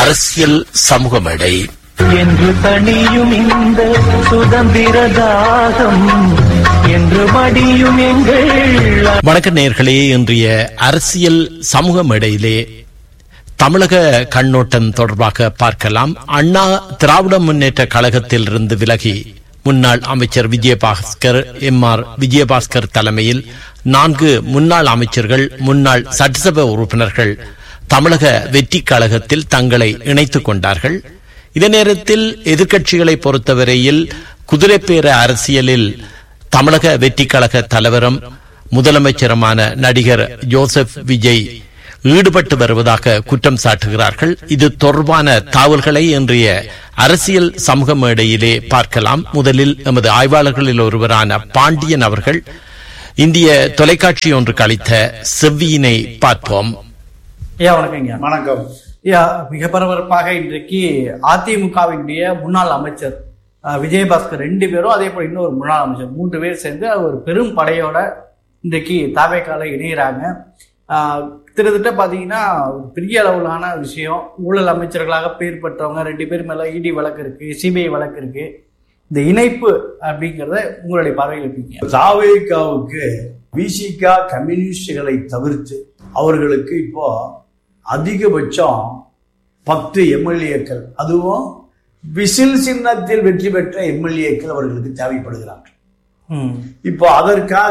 அரசியல் சமூக மேடை என்று தனியும் இந்த சுதந்திர தாகம் என்று மடியும் எங்கள் வணக்க நேர்களே இன்றைய அரசியல் சமூக மேடையிலே தமிழக கண்ணோட்டம் தொடர்பாக பார்க்கலாம் அண்ணா திராவிட முன்னேற்ற கழகத்தில் இருந்து விலகி முன்னாள் அமைச்சர் விஜயபாஸ்கர் எம் ஆர் விஜயபாஸ்கர் தலைமையில் நான்கு முன்னாள் அமைச்சர்கள் முன்னாள் சட்டசபை உறுப்பினர்கள் தமிழக வெற்றி கழகத்தில் தங்களை இணைத்துக் கொண்டார்கள் இதே நேரத்தில் எதிர்க்கட்சிகளை பொறுத்தவரையில் குதிரைப்பேர அரசியலில் தமிழக வெற்றி கழக தலைவரும் முதலமைச்சருமான நடிகர் ஜோசப் விஜய் ஈடுபட்டு வருவதாக குற்றம் சாட்டுகிறார்கள் இது தொடர்பான தாவல்களை இன்றைய அரசியல் சமூக மேடையிலே பார்க்கலாம் முதலில் எமது ஆய்வாளர்களில் ஒருவரான பாண்டியன் அவர்கள் இந்திய தொலைக்காட்சி ஒன்றுக்கு அளித்த செவ்வியினை பார்ப்போம் ஐயா வணக்கங்க வணக்கம் ஐயா மிக பரபரப்பாக இன்றைக்கு அதிமுகவினுடைய முன்னாள் அமைச்சர் அஹ், விஜயபாஸ்கர் ரெண்டு பேரும் அதே போல இன்னொரு முன்னாள் அமைச்சர் மூன்று பேர் சேர்ந்து ஒரு பெரும் படையோட இன்றைக்கு தாவேக்கால இணைகிறாங்க அஹ், கிட்டத்தட்ட பார்த்தீங்கன்னா ஒரு பெரிய அளவிலான விஷயம் ஊழல் அமைச்சர்களாக பேர் பெற்றவங்க ரெண்டு பேர் மேல இடி வழக்கு இருக்கு சிபிஐ வழக்கு இருக்கு இந்த இணைப்பு அப்படிங்கிறத உங்களுடைய பார்வையில் இருப்பீங்க தாவேகாவுக்கு விசிகா கம்யூனிஸ்டுகளை தவிர்த்து அவர்களுக்கு இப்போ அதிகபட்சம் பத்து எம்எல்ஏக்கள் அதுவும் விசில் சின்னத்தில் வெற்றி பெற்ற எம்எல்ஏக்கள் அவர்களுக்கு தேவைப்படுகிறார்கள் ம் இப்போ அதற்காக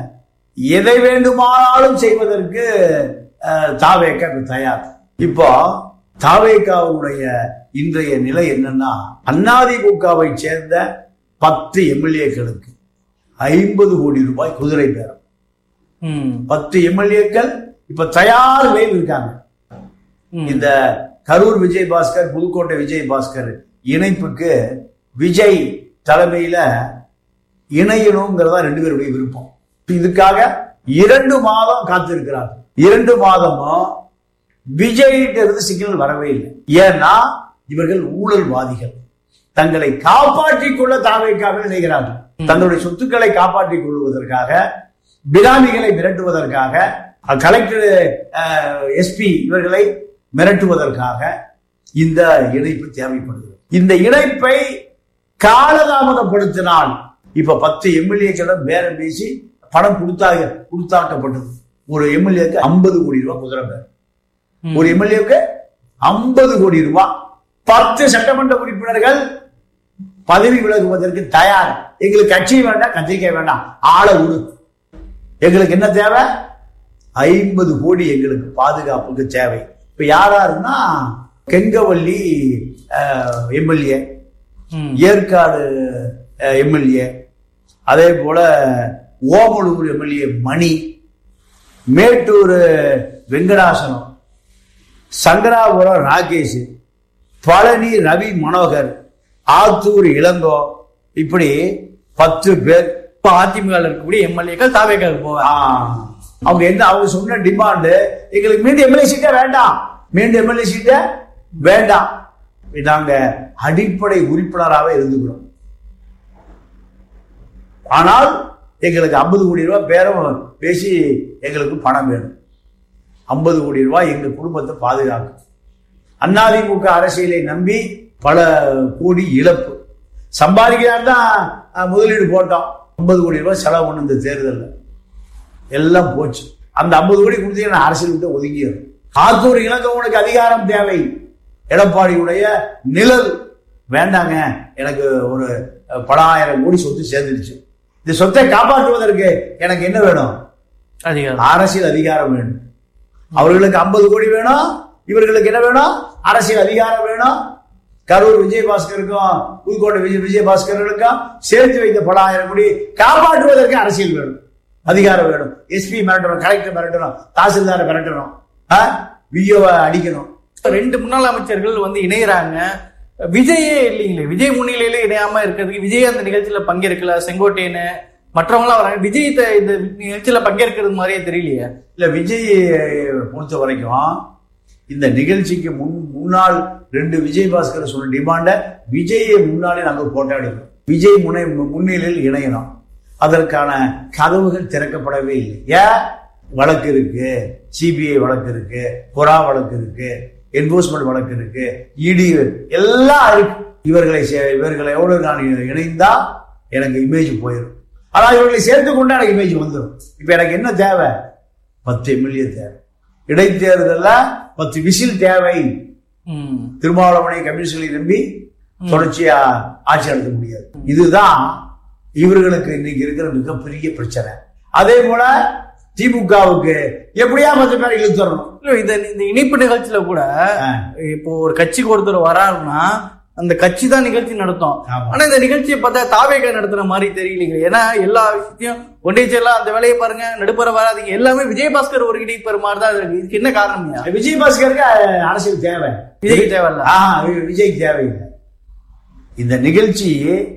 எதை வேண்டுமானாலும் செய்வதற்கு அஹ், தாவேகா இப்ப தயார் இப்போ தாவேகாவுடைய இன்றைய நிலை என்னன்னா அதிமுகவை சேர்ந்த பத்து எம்எல்ஏக்களுக்கு ஐம்பது கோடி ரூபாய் குதிரை பேரம் ம் பத்து எம்எல்ஏக்கள் இப்ப தயார் நிலையில் இருக்காங்க ம். இந்த கரூர் விஜய் பாஸ்கர் புதுக்கோட்டை விஜய் பாஸ்கர் இணைப்புக்கு விஜய் தலைமையில இணையணுங்கிறதா ரெண்டு பேருடைய விருப்பம் இதுக்காக இரண்டு மாதம் காத்திருக்கிறார் இரண்டு மாதமும் விஜய்கிட்ட இருந்து சிக்னல் வரவே இல்லை ஏன்னா இவர்கள் ஊழல்வாதிகள் தங்களை காப்பாற்றிக் கொள்ள தாவைக்காக நினைக்கிறார்கள் தங்களுடைய சொத்துக்களை காப்பாற்றிக் கொள்வதற்காக பிராமிகளை மிரட்டுவதற்காக அஹ், கலெக்டர் எஸ்பி இவர்களை மிரட்டுவதற்காக இந்த இணைப்பு தேவைப்படுகிறது இந்த இணைப்பை காலதாமதப்படுத்தினால் இப்ப பத்து எம்எல்ஏக்களிடம் பேரம் பேசி பணம் கொடுத்தாக கொடுத்தாக்கப்பட்டது ஒரு எம்எல்ஏக்கு ஐம்பது கோடி ரூபாய் குதிரை பேரம் ஒரு எம்எல்ஏக்கு ஐம்பது கோடி ரூபாய் பத்து சட்டமன்ற உறுப்பினர்கள் பதவி விலகுவதற்கு தயார் எங்களுக்கு கட்சி வேண்டாம் கத்திரிக்காய் வேண்டாம் ஆளை உடு எங்களுக்கு என்ன தேவை ஐம்பது கோடி எங்களுக்கு பாதுகாப்புக்கு தேவை இப்ப யாராருன்னா கெங்கவல்லி எம்எல்ஏ ம் ஏற்காடு எம்எல்ஏ அதே போல ஓமலூர் எம்எல்ஏ மணி மேட்டூர் வெங்கடாசனம் சங்கராபுரம் ராகேஷ் பழனி ரவி மனோகர் ஆத்தூர் இளங்கோ இப்படி பத்து பேர் இப்போ அதிமுக இருக்கக்கூடிய எம்எல்ஏக்கள் தாவேக்காவுக்கு போவாங்க ஆ, அவங்க என்ன அவங்க சொன்ன டிமாண்டு எங்களுக்கு மீண்டும் எம்எல்ஏ சீட்டே வேண்டாம் மீண்டும் எம்எல்ஏ சீட்டே வேண்டாம் நாங்க அடிப்படை உறுப்பினராகவே இருந்துக்கிறோம் ஆனால் எங்களுக்கு ஐம்பது கோடி ரூபாய் பேரம் பேசி எங்களுக்கு பணம் வேணும் ஐம்பது கோடி ரூபாய் எங்க குடும்பத்தை பாதுகாக்கும் அதிமுக அரசியலை நம்பி பல கோடி இழப்பு சம்பாதிக்கிறார் தான் அஹ், முதலீடு போட்டோம் ஐம்பது கோடி ரூபாய் செலவு பண்ணு இந்த தேர்தலில் எல்லாம் போச்சு அந்த ஐம்பது கோடி கொடுத்தீங்கன்னா அரசியல் விட்டு ஒதுங்கிடும் ஆத்தூர் இளங்கவனுக்கு அதிகாரம் தேவை எடப்பாடியுடைய நிழல் வேண்டாங்க எனக்கு ஒரு அஹ், பல ஆயிரம் கோடி சொத்து சேர்ந்துருச்சு இந்த சொத்தை காப்பாற்றுவதற்கு எனக்கு என்ன வேணும் அதிகாரம் அரசியல் அதிகாரம் வேணும் அவர்களுக்கு ஐம்பது கோடி வேணும் இவர்களுக்கு என்ன வேணும் அரசியல் அதிகாரம் வேணும் கரூர் விஜயபாஸ்கருக்கும் புதுக்கோட்டை விஜய் விஜயபாஸ்கர்களுக்கும் சேர்த்து வைத்த பல ஆயிரம் கோடி காப்பாற்றுவதற்கு அரசியல் வேணும் அதிகாரம் வேணும் எஸ்பி மிரட்டணும் கலெக்டர் மிரட்டணும் தாசில்தாரை மிரட்டணும் விஓவை அடிக்கணும் ரெண்டு முன்னாள் அமைச்சர்கள் வந்து இணையறாங்க விஜயே இல்லைங்களே விஜய் முன்னிலையில இணையாம இருக்கிறதுக்கு விஜய் அந்த நிகழ்ச்சியில பங்கேற்கல செங்கோட்டையன் மற்றவங்களாம் வராங்க விஜய் த- இந்த நிகழ்ச்சியில பங்கேற்கிறது மாதிரியே தெரியலையே இல்ல விஜய் பொறுத்த வரைக்கும் இந்த நிகழ்ச்சிக்கு முன் முன்னாள் ரெண்டு விஜய் பாஸ்கர் சொன்ன டிமாண்ட விஜயை முன்னாலே நாங்கள் போட்டாடினோம் விஜய் முனை முன்னிலையில் இணையணும் அதற்கான கதவுகள் திறக்கப்படவே இல்லை ஏன் வழக்கு இருக்கு சிபிஐ வழக்கு இருக்கு புறா வழக்கு இருக்கு என்போர்ஸ்மெண்ட் வழக்கு இருக்கு இடி எல்லாம் இருக்கு இவர்களை சே- இவர்களோடு நான் இணைந்தா எனக்கு இமேஜ் போயிடும் ஆனா இவர்களை சேர்த்து கொண்டா எனக்கு இமேஜ் வந்துடும் இப்ப எனக்கு என்ன தேவை பத்து எம்எல்ஏ தேவை இடைத்தேர்தல்ல பத்து விசில் தேவை ம். திருமாவளவனை கம்யூனிஸ்டுகளை நம்பி தொடர்ச்சியா ஆட்சி நடத்த முடியாது இதுதான் இவர்களுக்கு இன்னைக்கு இருக்கிற மிகப்பெரிய பிரச்சனை அதே போல திமுகவுக்கு எப்படியா பத்து பேரை இழுத்துறணும் இல்ல, இந்த இந்த இணைப்பு நிகழ்ச்சியில கூட ஆ. இப்போ ஒரு கட்சிக்கு ஒருத்தர் வராருன்னா அந்த கட்சி தான் நிகழ்ச்சி நடத்தும் ஆமா. ஆனா இந்த நிகழ்ச்சியை பார்த்தா தாவேக நடத்துற மாதிரி தெரியலீங்க ஏன்னா எல்லா விஷயத்தையும் ஒன்றியச்செல்லாம் அந்த வேலையை பாருங்க நடுப்புற வராதீங்க எல்லாமே விஜயபாஸ்கர் ஒரு இணைப்பர் மாதிரி தான் இருக்கு இதுக்கு என்ன காரணம்யா விஜய் பாஸ்கருக்கு அரசியல் தேவை விஜய்க்கு தேவையில்ல ஆ விஜய் தேவையில்லை இந்த நிகழ்ச்சி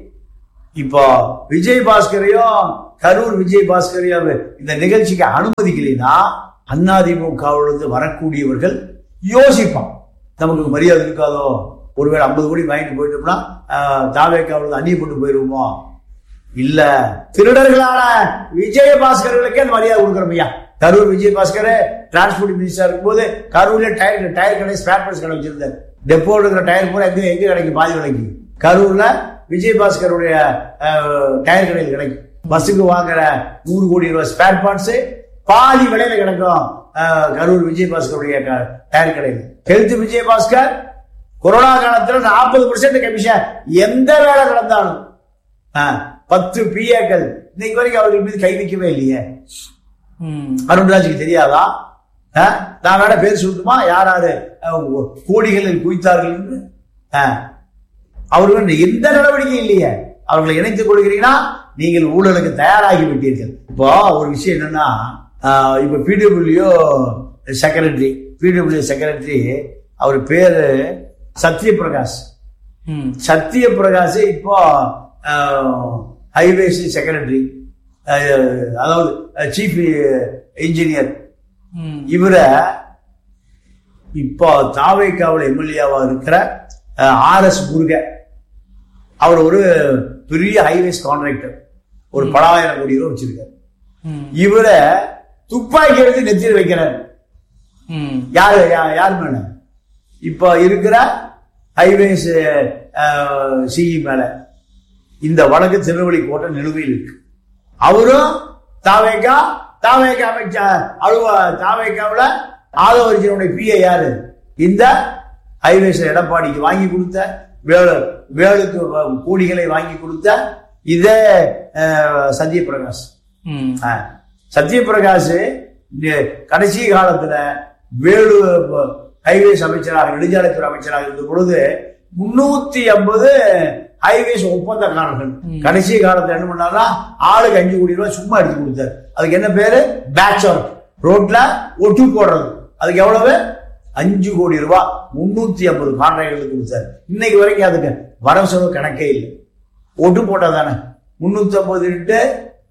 இப்போ விஜய் பாஸ்கரையும் கரூர் விஜய் பாஸ்கரையும் இந்த நிகழ்ச்சிக்கு அனுமதிக்கலைன்னா அதிமுகவிலிருந்து வரக்கூடியவர்கள் யோசிப்பான் நமக்கு மரியாதை இருக்காதோ ஒருவேளை ஐம்பது கோடி வாங்கிட்டு போயிட்டோம்னா தாவேக்காவிலிருந்து அந்நியப்பட்டு போயிருவோமோ இல்ல திருடர்களான விஜய பாஸ்கர்களுக்கே அந்த மரியாதை கொடுக்குறோம் ஐயா கரூர் விஜய் பாஸ்கர் டிரான்ஸ்போர்ட் மினிஸ்டர் இருக்கும்போது கரூர்ல டயர் டயர் கடை ஸ்பேர் பார்ட்ஸ் கடை வச்சிருந்தார் டெப்போ இருக்கிற டயர் பூரா எங்க எங்க கிடைக்கும் பாதி கிடைக்கும் கரூர்ல விஜய் பாஸ்கருடைய அஹ், டயர் கடையில் கிடைக்கும் பஸ்ஸுக்கு வாங்குற நூறு கோடி ரூபாய் ஸ்பேர் பார்ட்ஸ் பாதி விலையில கிடைக்கும் அஹ், கரூர் விஜய் பாஸ்கருடைய க- டயர் கடையில் ஹெல்த் விஜய் பாஸ்கர் கொரோனா காலத்துல நாற்பது பர்சன்ட் கமிஷன் எந்த வேலை நடந்தாலும் ஆ, பத்து பிஏக்கள் இன்னைக்கு வரைக்கும் அவர்கள் மீது கை வைக்கவே இல்லையே ம். அருண்ராஜுக்கு தெரியாதா ஆ, நான் வேணா பேர் சொல்லட்டுமா யார் யாரு அஹ், கோடிகளில் குவித்தார்கள் என்று ஆ, அவர்கள் எந்த நடவடிக்கையும் இல்லையே அவர்களை இணைத்துக் கொள்கிறீங்கன்னா நீங்கள் ஊழலுக்கு தயாராகி விட்டீர்கள் இப்போ ஒரு விஷயம் என்னன்னா ஆ, இப்ப பிடபிள்யூ செக்ரட்டரி பிடபிள்யூ செக்ரட்டரி அவர் பேரு சத்யபிரகாஷ் ம். சத்ய பிரகாஷ் இப்போ ஹைவேஸ் செக்ரட்டரி அதாவது சீஃப் இன்ஜினியர் ம். இவரை இப்போ தாவேக்காவில் எம்எல்ஏவா இருக்கிற ஆர் எஸ் முருக அவர் ஒரு பெரிய ஹைவேஸ் கான்ட்ராக்டர் ஒரு பலாயிரம் கோடி ரூபாய் வச்சிருக்காரு ம். இவரை துப்பாக்கி எடுத்து நெத்தியில் வைக்கிறார் ம். யாரு யா- யார் மேல இப்ப இருக்கிற ஹைவேஸ் சிஇ மேல இந்த வழக்கு திருநெல்வேலி கோட்டை நிலுவையில் இருக்கு அவரும் தாவேக்கா தாவேக்கா அமைச்ச அலுவ தாவேக்காவில் ஆதவரிஜனுடைய பிஏ யாரு இந்த ஹைவேஸ் எடப்பாடிக்கு வாங்கி கொடுத்த வேலு வேலுக்கு வ- கோடிகளை வாங்கி கொடுத்த இதே அஹ், சத்யபிரகாஷ் ம். ஆ. சத்யபிரகாஷ் இந்த கடைசி காலத்துல வேலு ப- ஹைவேஸ் அமைச்சராக நெடுஞ்சாலைத்துறை அமைச்சராக இருந்த பொழுது முன்னூத்தி ஐம்பது ஹைவேஸ் ஒப்பந்தக்காரர்கள் கடைசி காலத்துல என்ன பண்ணாருன்னா ஆளுக்கு அஞ்சு கோடி ரூபாய் சும்மா எடுத்து கொடுத்தாரு அதுக்கு என்ன பேரு பேட்ச் ஒர்க் ரோட்ல ஒட்டு போடுறது அதுக்கு எவ்வளவு அஞ்சு கோடி ரூபாய் முன்னூத்தி ஐம்பது கான்ட்ராக்டர்களுக்கு கொடுத்தாரு இன்னைக்கு வரைக்கும் அதுக்கு வரவு செலவு கணக்கே இல்லை ஒட்டு போட்டா தானே முன்னூத்தி ஐம்பது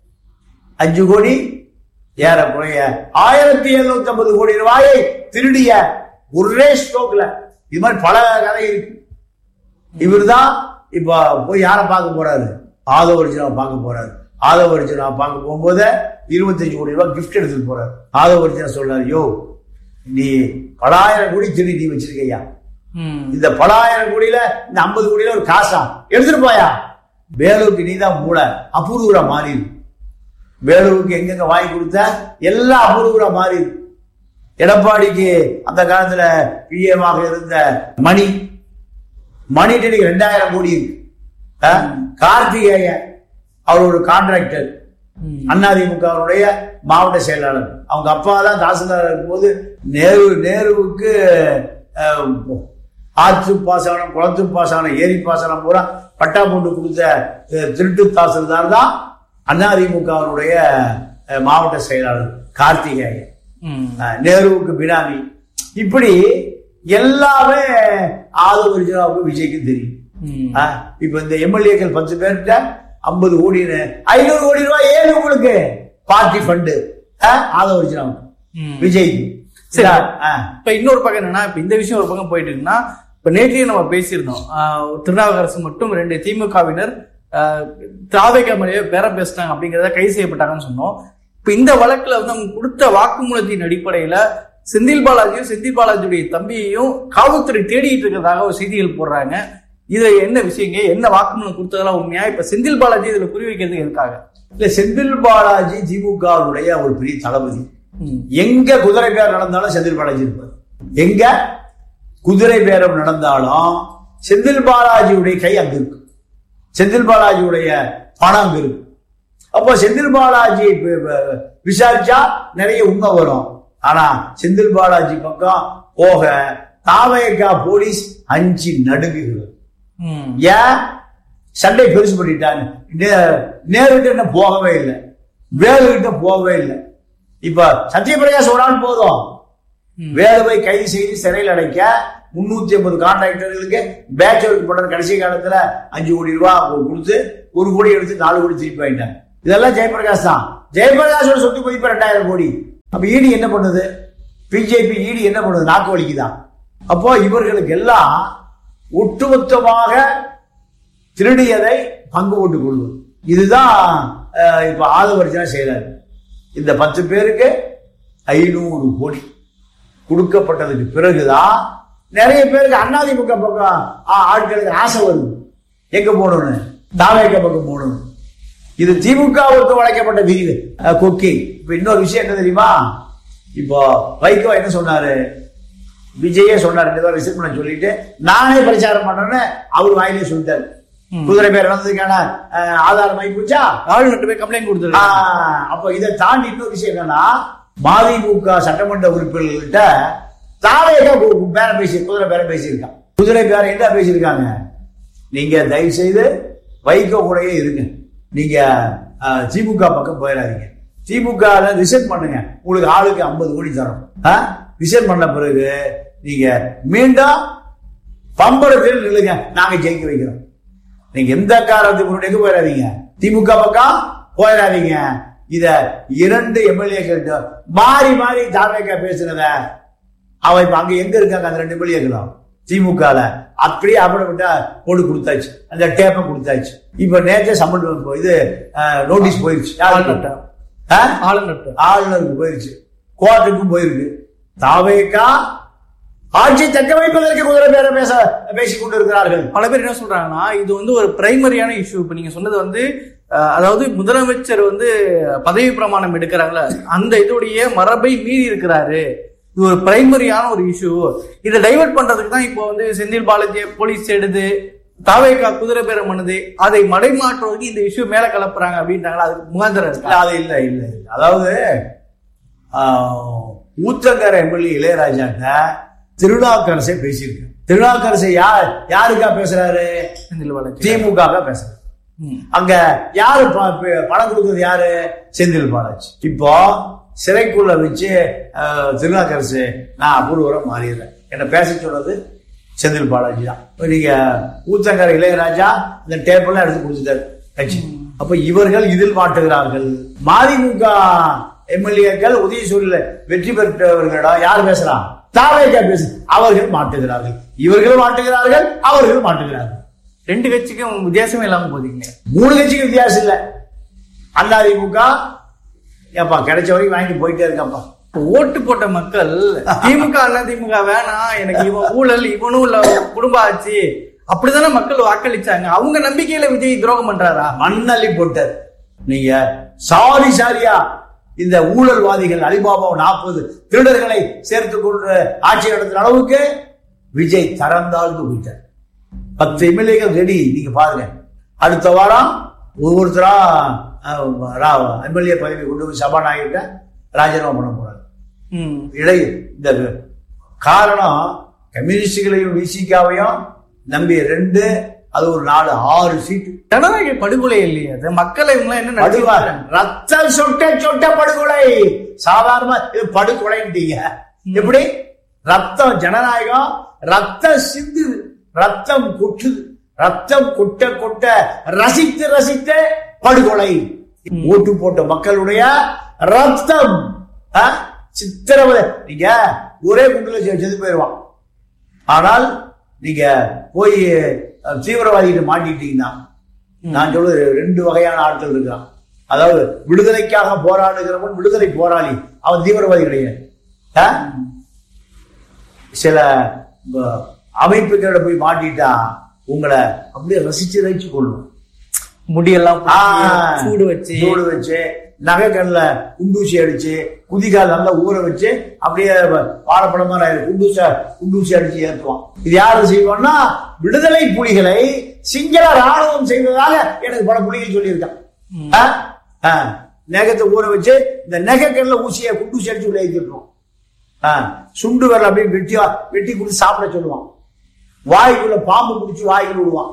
அஞ்சு கோடி ஏறக்குறைய ஆயிரத்தி எழுநூத்தி ஐம்பது கோடி ரூபாயை திருடிய ஒரே ஸ்ட்ரோக்ல இது மாதிரி பல கதை இருக்கு இவர்தான் இப்ப போய் யாரை பார்க்க போறாரு ஆதவ அர்ஜுனாவை பார்க்க போறாரு ஆதவ அர்ஜுனாவை பார்க்க போகும்போது இருபத்தஞ்சு கோடி ரூபாய் கிஃப்ட் எடுத்துட்டு போறாரு ஆதவ அர்ஜுனா சொல்றாரு யோ நீ பலாயிரம் கோடி திருடி நீ வச்சிருக்கையா ம். இந்த பலாயிரம் கோடியில இந்த ஐம்பது கோடியில ஒரு காசா எடுத்துட்டு போயா வேலூருக்கு நீதான் மூளை அபூர்வரா மாறிடு வேலூருக்கு எங்கெங்க வாங்கி கொடுத்த எல்லாம் அபூர்வரா மாறிடு எடப்பாடிக்கு அந்த காலத்துல பிஎமாக இருந்த மணி மணி இன்னைக்கு ரெண்டாயிரம் கோடி இருக்கு ஆ? கார்த்திகேயன் அவர் ஒரு கான்ட்ராக்டர் ம். அதிமுகவுடைய மாவட்ட செயலாளர் அவங்க அப்பா தான் தாசில்தார் இருக்கும்போது நேரு நேருவுக்கு அஹ், ஆற்று பாசனம் குளத்து பாசனம் ஏரி பாசனம் பூரா பட்டா போட்டு கொடுத்த அஹ், திருட்டு தாசில்தார் தான் அதிமுகவுடைய அஹ், மாவட்ட செயலாளர் கார்த்திகேயன் ம். அஹ், நேருவுக்கு பினாமி இப்படி எல்லாமே ஆதவ ஒரிஜினாவுக்கு விஜய்க்கு தெரியும் ம். ஆ, இப்ப இந்த எம்எல்ஏக்கள் பத்து பேர்கிட்ட ஐம்பது கோடின்னு ஐநூறு கோடி ரூபாய் ஏழு உங்களுக்கு பார்ட்டி ஃபண்டு ஆதவ ஒரிஜினாவுக்கு ம். விஜய்க்கு சரி. ஆ, இப்ப இன்னொரு பக்கம் என்னன்னா இப்ப இந்த விஷயம் ஒரு பக்கம் போயிட்டு இருக்குன்னா இப்ப நேற்றையே நம்ம பேசியிருந்தோம் ஆஹ் திருநாவுக்கரசு மட்டும் ரெண்டு திமுகவினர் திராவிக மொழியை பேர பேசிட்டாங்க அப்படிங்கறத கைது செய்யப்பட்டாங்கன்னு சொன்னோம் இப்ப இந்த வழக்குல வந்து அவங்க கொடுத்த வாக்குமூலத்தின் அடிப்படையில செந்தில் பாலாஜியும் செந்தில் பாலாஜியுடைய தம்பியையும் காவல்துறை தேடிட்டு இருக்கிறதாக ஒரு செய்திகள் போடுறாங்க இது என்ன விஷயங்க என்ன வாக்குமூலம் கொடுத்ததெல்லாம் உண்மையா இப்ப செந்தில் பாலாஜி இதுல குறி வைக்கிறதுக்கு எதுக்காக இல்ல செந்தில் பாலாஜி திமுகவுடைய ஒரு பெரிய தளபதி ம். எங்க குதிரை பேரம் நடந்தாலும் செந்தில் பாலாஜி இருப்பார் எங்க குதிரை பேரம் நடந்தாலும் செந்தில் பாலாஜியுடைய கை அங்க இருக்கு செந்தில் பாலாஜியுடைய பணம் அங்க இருக்கு அப்போ செந்தில் பாலாஜி ப- ப- விசாரிச்சா நிறைய உண்மை வரும் ஆனா செந்தில் பாலாஜி பக்கம் போக தாவயக்கா போலீஸ் அஞ்சு நடுங்குகிறது ம். ஏன் சண்டை பெருசு பண்ணிட்டாங்க நே- நேருகிட்ட என்ன போகவே இல்லை வேலுகிட்ட போகவே இல்லை இப்ப சத்யபிரகாஷ் ஒரு ஆள் போதும் வேலுவை கைது செய்து சிறையில் அடைக்க முன்னூத்தி ஐம்பது கான்ட்ராக்டர்களுக்கு பேட்ச் ஒர்க் பண்ற கடைசி காலத்துல அஞ்சு கோடி ரூபாய் கொடுத்து ஒரு கோடி எடுத்து நாலு கோடி திருப்பி வாங்கிட்டாங்க இதெல்லாம் ஜெயபிரகாஷ் தான் ஜெயபிரகாஷோட சொத்து மதிப்பு ரெண்டாயிரம் கோடி அப்ப ஈடி என்ன பண்ணுது பிஜேபி ஈடி என்ன பண்ணுது நாக்கு வலிக்குதான் அப்போ இவர்களுக்கு எல்லாம் ஒட்டுமொத்தமாக திருடியதை பங்கு போட்டுக் கொள்வது இதுதான் அஹ், இப்ப ஆதவர்ஜனா செய்யறாரு இந்த பத்து பேருக்கு ஐநூறு கோடி கொடுக்கப்பட்டதுக்கு பிறகுதான் நிறைய பேருக்கு அண்ணாதிமுக பக்கம் ஆ- ஆட்களுக்கு ஆசை வருது எங்க போகணும்னு தாவேக்க பக்கம் போகணும் இது திமுகவுக்கு வளைக்கப்பட்ட விரிவு அஹ், கொக்கி இப்ப இன்னொரு விஷயம் என்ன தெரியுமா இப்போ வைகோ என்ன சொன்னாரு விஜயே சொன்னார் ரெண்டு பேரும் ரிசீவ் பண்ண சொல்லிட்டு நானே பிரச்சாரம் பண்றேன்னு அவர் வாயிலே சொல்லிட்டாரு குதிரை பேர் வந்ததுக்கான அஹ், ஆதாரம் ஆகி போச்சா ஆளுநர்கிட்ட போய் கம்ப்ளைண்ட் கொடுத்துருக்காங்க ஆஹ், அப்ப இதை தாண்டி இன்னொரு விஷயம் என்னன்னா மதிமுக சட்டமன்ற உறுப்பினர்கள்ட்ட தாவேக பேரம் பேசி குதிரை பேரம் பேசியிருக்கான் குதிரை பேரம் என்ன பேசியிருக்காங்க நீங்க தயவு செய்து வைகோ கூடயே இருங்க நீங்க ஆஹ், திமுக பக்கம் போயிடாதீங்க திமுக ரிசைன் பண்ணுங்க உங்களுக்கு ஆளுக்கு ஐம்பது கோடி தரோம் ரிசைன் பண்ண பிறகு நீங்க மீண்டும் பம்பரத்தில் நில்லுங்க நாங்க ஜெயிக்க வைக்கிறோம் நீங்க எந்த காரணத்துக்கு முன்னாடி போயிடாதீங்க திமுக பக்கம் போயிடாதீங்க இத இரண்டு எம்எல்ஏக்கள் மாறி மாறி தாவேக்கா பேசுனத அவன் இப்ப அங்க எங்க இருக்காங்க அந்த ரெண்டு எம்எல்ஏக்களும் திமுகல அப்படியே அப்படிப்பட்ட போட்டு கொடுத்தாச்சு அந்த டேப்பை கொடுத்தாச்சு இப்ப நேற்றே சம்மன் இது நோட்டீஸ் போயிருச்சு யாருக்கு? ஆளுநர்ட்ட. ஆ? ஆளுநர்கிட்ட ஆளுநருக்கு போயிருச்சு கோர்ட்டுக்கும் போயிருக்கு தாவேக்கா ஆட்சி தக்க வைப்பதற்கு குதிரை பேர பேச பேசிக் கொண்டிருக்கிறார்கள் பல பேர் என்ன சொல்றாங்கன்னா இது வந்து ஒரு பிரைமரியான இஷ்யூ இப்ப நீங்க சொன்னது வந்து அஹ், அதாவது முதலமைச்சர் வந்து பதவி பிரமாணம் எடுக்கிறாங்களே அந்த இதோடைய மரபை மீறி இருக்கிறாரு இது ஒரு பிரைமரியான ஒரு இஷ்யூ இதை டைவர்ட் பண்றதுக்கு தான் இப்போ வந்து செந்தில் பாலாஜி போலீஸ் எடுது தாவேக்கா குதிரை பேரம் பண்ணுது அதை மடைமாற்றுவதற்கு இந்த இஷ்யூ மேல கலப்புறாங்க அப்படின்றாங்களா அதுக்கு முகாந்திரம் இருக்கா இல்ல, அது இல்ல இல்ல இல்ல. அதாவது ஆஹ், ஊத்தங்கர எம்எல்ஏ இளையராஜாட்ட திருநாக்கரசை பேசியிருக்கேன் திருநாக்கரசை யார் யாருக்கா பேசுறாரு செந்தில் பாலாஜி திமுக பேசுறாரு ம். அங்க யாரு ப- ப- பணம் கொடுக்குறது யாரு செந்தில் பாலாஜி இப்போ சிறைக்குள்ள வச்சு ஆஹ், திருநாக்கரசு நான் அபூர்வரம் மாறிடுறேன் என்ன பேச சொன்னது செந்தில் பாலாஜி தான் இப்ப நீங்க ஊத்தங்கர இளையராஜா இந்த டேப்பெல்லாம் எடுத்து கொடுத்துட்டாரு கட்சி அப்ப இவர்கள் இதில் மாட்டுகிறார்கள் மதிமுக எம்எல்ஏக்கள் உதயசூரில் வெற்றி பெற்றவர்களிடம் யார் பேசுறா தாவேக்கா பேசு அவர்கள் மாட்டுகிறார்கள் இவர்கள் மாட்டுகிறார்கள் அவர்கள் மாட்டுகிறார்கள் ரெண்டு கட்சிக்கும் வித்தியாசமே இல்லாம போதீங்க மூணு கட்சிக்கு வித்தியாசம் இல்ல அதிமுக ஏப்பா கிடைச்ச வரைக்கும் வாங்கிட்டு போயிட்டே இருக்கப்பா ஓட்டு போட்ட மக்கள் திமுக அண்ணா திமுக வேணாம் எனக்கு இவன் ஊழல் இவனும் இல்ல குடும்ப ஆட்சி அப்படிதானே மக்கள் வாக்களிச்சாங்க அவங்க நம்பிக்கையில விஜய் துரோகம் பண்றாரா மண்ணள்ளி போட்டார் நீங்க சாரி சாரியா இந்த ஊழல்வாதிகள் அலிபாபா நாற்பது திருடர்களை சேர்த்துக் கொண்டு ஆட்சி நடத்துற அளவுக்கு விஜய் தரந்தாழ்ந்து போயிட்டார் பத்து எம்எல்ஏக்கள் ரெடி நீங்க பாருங்க அடுத்த வாரம் ஒவ்வொருத்தரா எம்எல்ஏ பதவி கொண்டு போய் சபாநாயகர்கிட்ட ராஜினாமா பண்ண போறாங்க ம். இடை இந்த காரணம் கம்யூனிஸ்டுகளையும் விசிகாவையும் நம்பி ரெண்டு அது ஒரு நாலு ஆறு சீட்டு ஜனநாயக படுகொலை இல்லையா அது மக்களை இவங்க என்ன படுகொலை. நடத்தி ரத்தம் சொட்ட சொட்ட படுகொலை சாதாரண இது படுகொலைன்றீங்க எப்படி ரத்தம் ஜனநாயகம் ரத்தம் சிந்துது ரத்தம் கொட்டுது ரத்தம் கொட்ட கொட்ட ரசித்து ரசித்து படுகொலை ஓட்டு போட்ட மக்களுடைய ரத்தம் ஆ? சித்திரவதை நீங்க ஒரே குண்டுல செ- செத்து போயிடுவான் ஆனால் நீங்க போய் அஹ், தீவிரவாதிகிட்ட மாட்டிக்கிட்டீங்கன்னா நான் சொல்றது ரெண்டு வகையான ஆட்கள் இருக்கான் அதாவது விடுதலைக்காக போராடுகிறவன் விடுதலை போராளி அவன் தீவிரவாதி கிடையாது ஆ? சில அஹ், அமைப்புகளோட போய் மாட்டிட்டா உங்களை அப்படியே ரசிச்சு ரசிச்சு கொள்ளும் முடியெல்லாம் ஆ, பிடிச்சி, சூடு வச்சு சூடு வச்சு நகை கண்ணில் குண்டூசி அடிச்சு குதிகால் நல்லா ஊற வச்சு அப்படியே வாழைப்பழமா குண்டூச குண்டூசி அடிச்சு ஏற்றுவான் இது யாரு செய்வோம்னா விடுதலை புலிகளை சிங்கள ராணுவம் செய்வதாக எனக்கு பல புலிகள் சொல்லியிருக்கான் ஆ? ஆ. நெகத்தை ஊற வச்சு இந்த நெகை கண்ணில் ஊசியை குண்டூசி அடிச்சு உள்ள ஏற்றிட்டுருவோம் ஆ. சுண்டு வரல அப்படியே வெட்டி வெட்டி கொடுத்து சாப்பிட சொல்லுவான் வாய்க்குள்ள பாம்பு பிடிச்சி வாய்க்குள்ள விடுவான்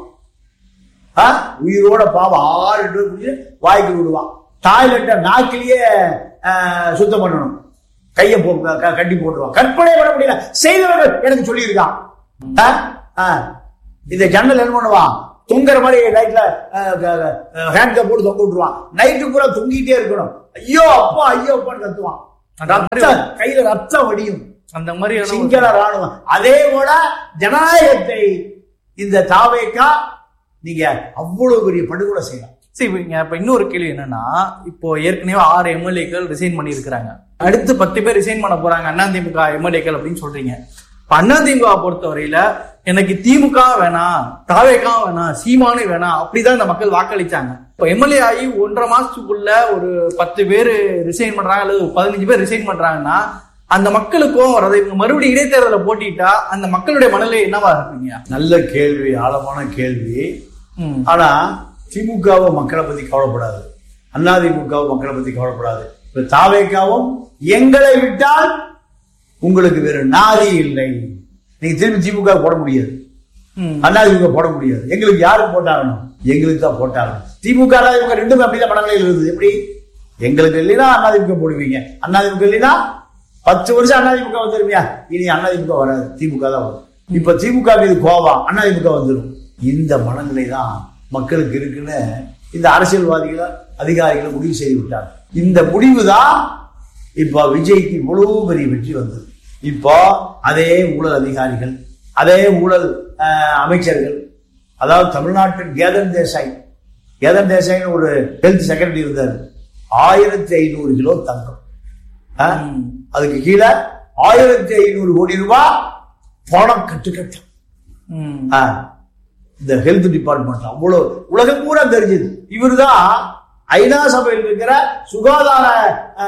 ஆ? உயிரோட பாவம் ஆறு எட்டு பேர் பிடிச்சி வாய்க்குள்ள விடுவான் டாய்லெட்டை நாக்கிலேயே ஆ, சுத்தம் பண்ணணும் கையை போ க- கட்டி போட்டுருவான் கற்பனை பண்ண முடியல செய்தவர்கள் எனக்கு சொல்லியிருக்கான் ஆ? ஆ. இந்த ஜன்னல் என்ன பண்ணுவான் தொங்குற மாதிரி லைட்ல ஹேண்ட் கப் போட்டு தொங்க விட்டுருவான் நைட்டு பூரா தொங்கிட்டே இருக்கணும் ஐயோ அப்பா ஐயோ அப்பான்னு கத்துவான் ரத்தம் கையில ரத்தம் வடியும் அந்த மாதிரியான ஒரு- சிங்கள ராணுவம் அதே போல ஜனநாயகத்தை இந்த தாவேக்கா நீங்க அவ்வளவு பெரிய படுகொலை செய்யலாம் சரி இப்போ இங்க இப்ப இன்னொரு கேள்வி என்னன்னா இப்போ ஏற்கனவே ஆறு எம்எல்ஏக்கள் ரிசைன் பண்ணியிருக்கிறாங்க அடுத்து பத்து பேர் ரிசைன் பண்ண போறாங்க அதிமுக எம்எல்ஏக்கள் அப்படின்னு சொல்றீங்க இப்ப அதிமுக பொறுத்தவரையில எனக்கு திமுக வேணாம் தாவேக்கா வேணாம் சீமானே வேணாம் அப்படிதான் இந்த மக்கள் வாக்களிச்சாங்க இப்போ எம்எல்ஏ ஆகி ஒன்றரை மாசத்துக்குள்ள ஒரு பத்து பேர் ரிசைன் பண்றாங்க அல்லது ஒரு பதினஞ்சு பேர் ரிசைன் பண்றாங்கன்னா அந்த மக்களுக்கும் வரது இவங்க மறுபடியும் இடைத்தேர்தலை போட்டிட்டா அந்த மக்களுடைய மனநிலை என்னவா இருப்பீங்க நல்ல கேள்வி ஆழமான கேள்வி ம். ஆனா திமுகவை மக்களை பத்தி கவலைப்படாது அதிமுகவும் மக்களை பத்தி கவலைப்படாது இப்ப தாவேக்காவும் எங்களை விட்டால் உங்களுக்கு வேற நாதி இல்லை நீங்க திரும்பி திமுக போட முடியாது ம். அதிமுக போட முடியாது எங்களுக்கு யாருக்கு போட்டாகணும் எங்களுக்கு தான் போட்டாகணும் திமுக அதிமுக ரெண்டுமே அப்படிதான் படங்களில் இருக்குது எப்படி எங்களுக்கு இல்லைன்னா அதிமுக போடுவீங்க அதிமுக இல்லைன்னா பத்து வருஷம் அதிமுக வந்துருவியா இனி அதிமுக வராது திமுக தான் வரும் இப்ப திமுக மீது கோவம் அதிமுக வந்துடும் இந்த மனநிலை தான் மக்களுக்கு இருக்குன்னு இந்த அரசியல்வாதிகள் அதிகாரிகள் முடிவு செய்து விட்டாங்க இந்த முடிவு தான் இப்போ விஜய்க்கு இவ்வளவு பெரிய வெற்றி வந்தது இப்போ அதே ஊழல் அதிகாரிகள் அதே ஊழல் அஹ், அமைச்சர்கள் அதாவது தமிழ்நாட்டின் கேதன் தேசாய் கேதன் தேசாய்னு ஒரு ஹெல்த் செக்ரட்டரி இருந்தார் ஆயிரத்தி ஐநூறு கிலோ தங்கம் அஹ், அதுக்கு கீழே ஆயிரத்தி ஐநூறு கோடி ரூபாய் பணம் கட்டுக்கட்டு ம். ஆ, இந்த ஹெல்த் டிபார்ட்மெண்ட் அவ்வளவு உலகம் பூரா தெரிஞ்சது இவர்தான் ஐநா சபையில் இருக்கிற சுகாதார ஆ,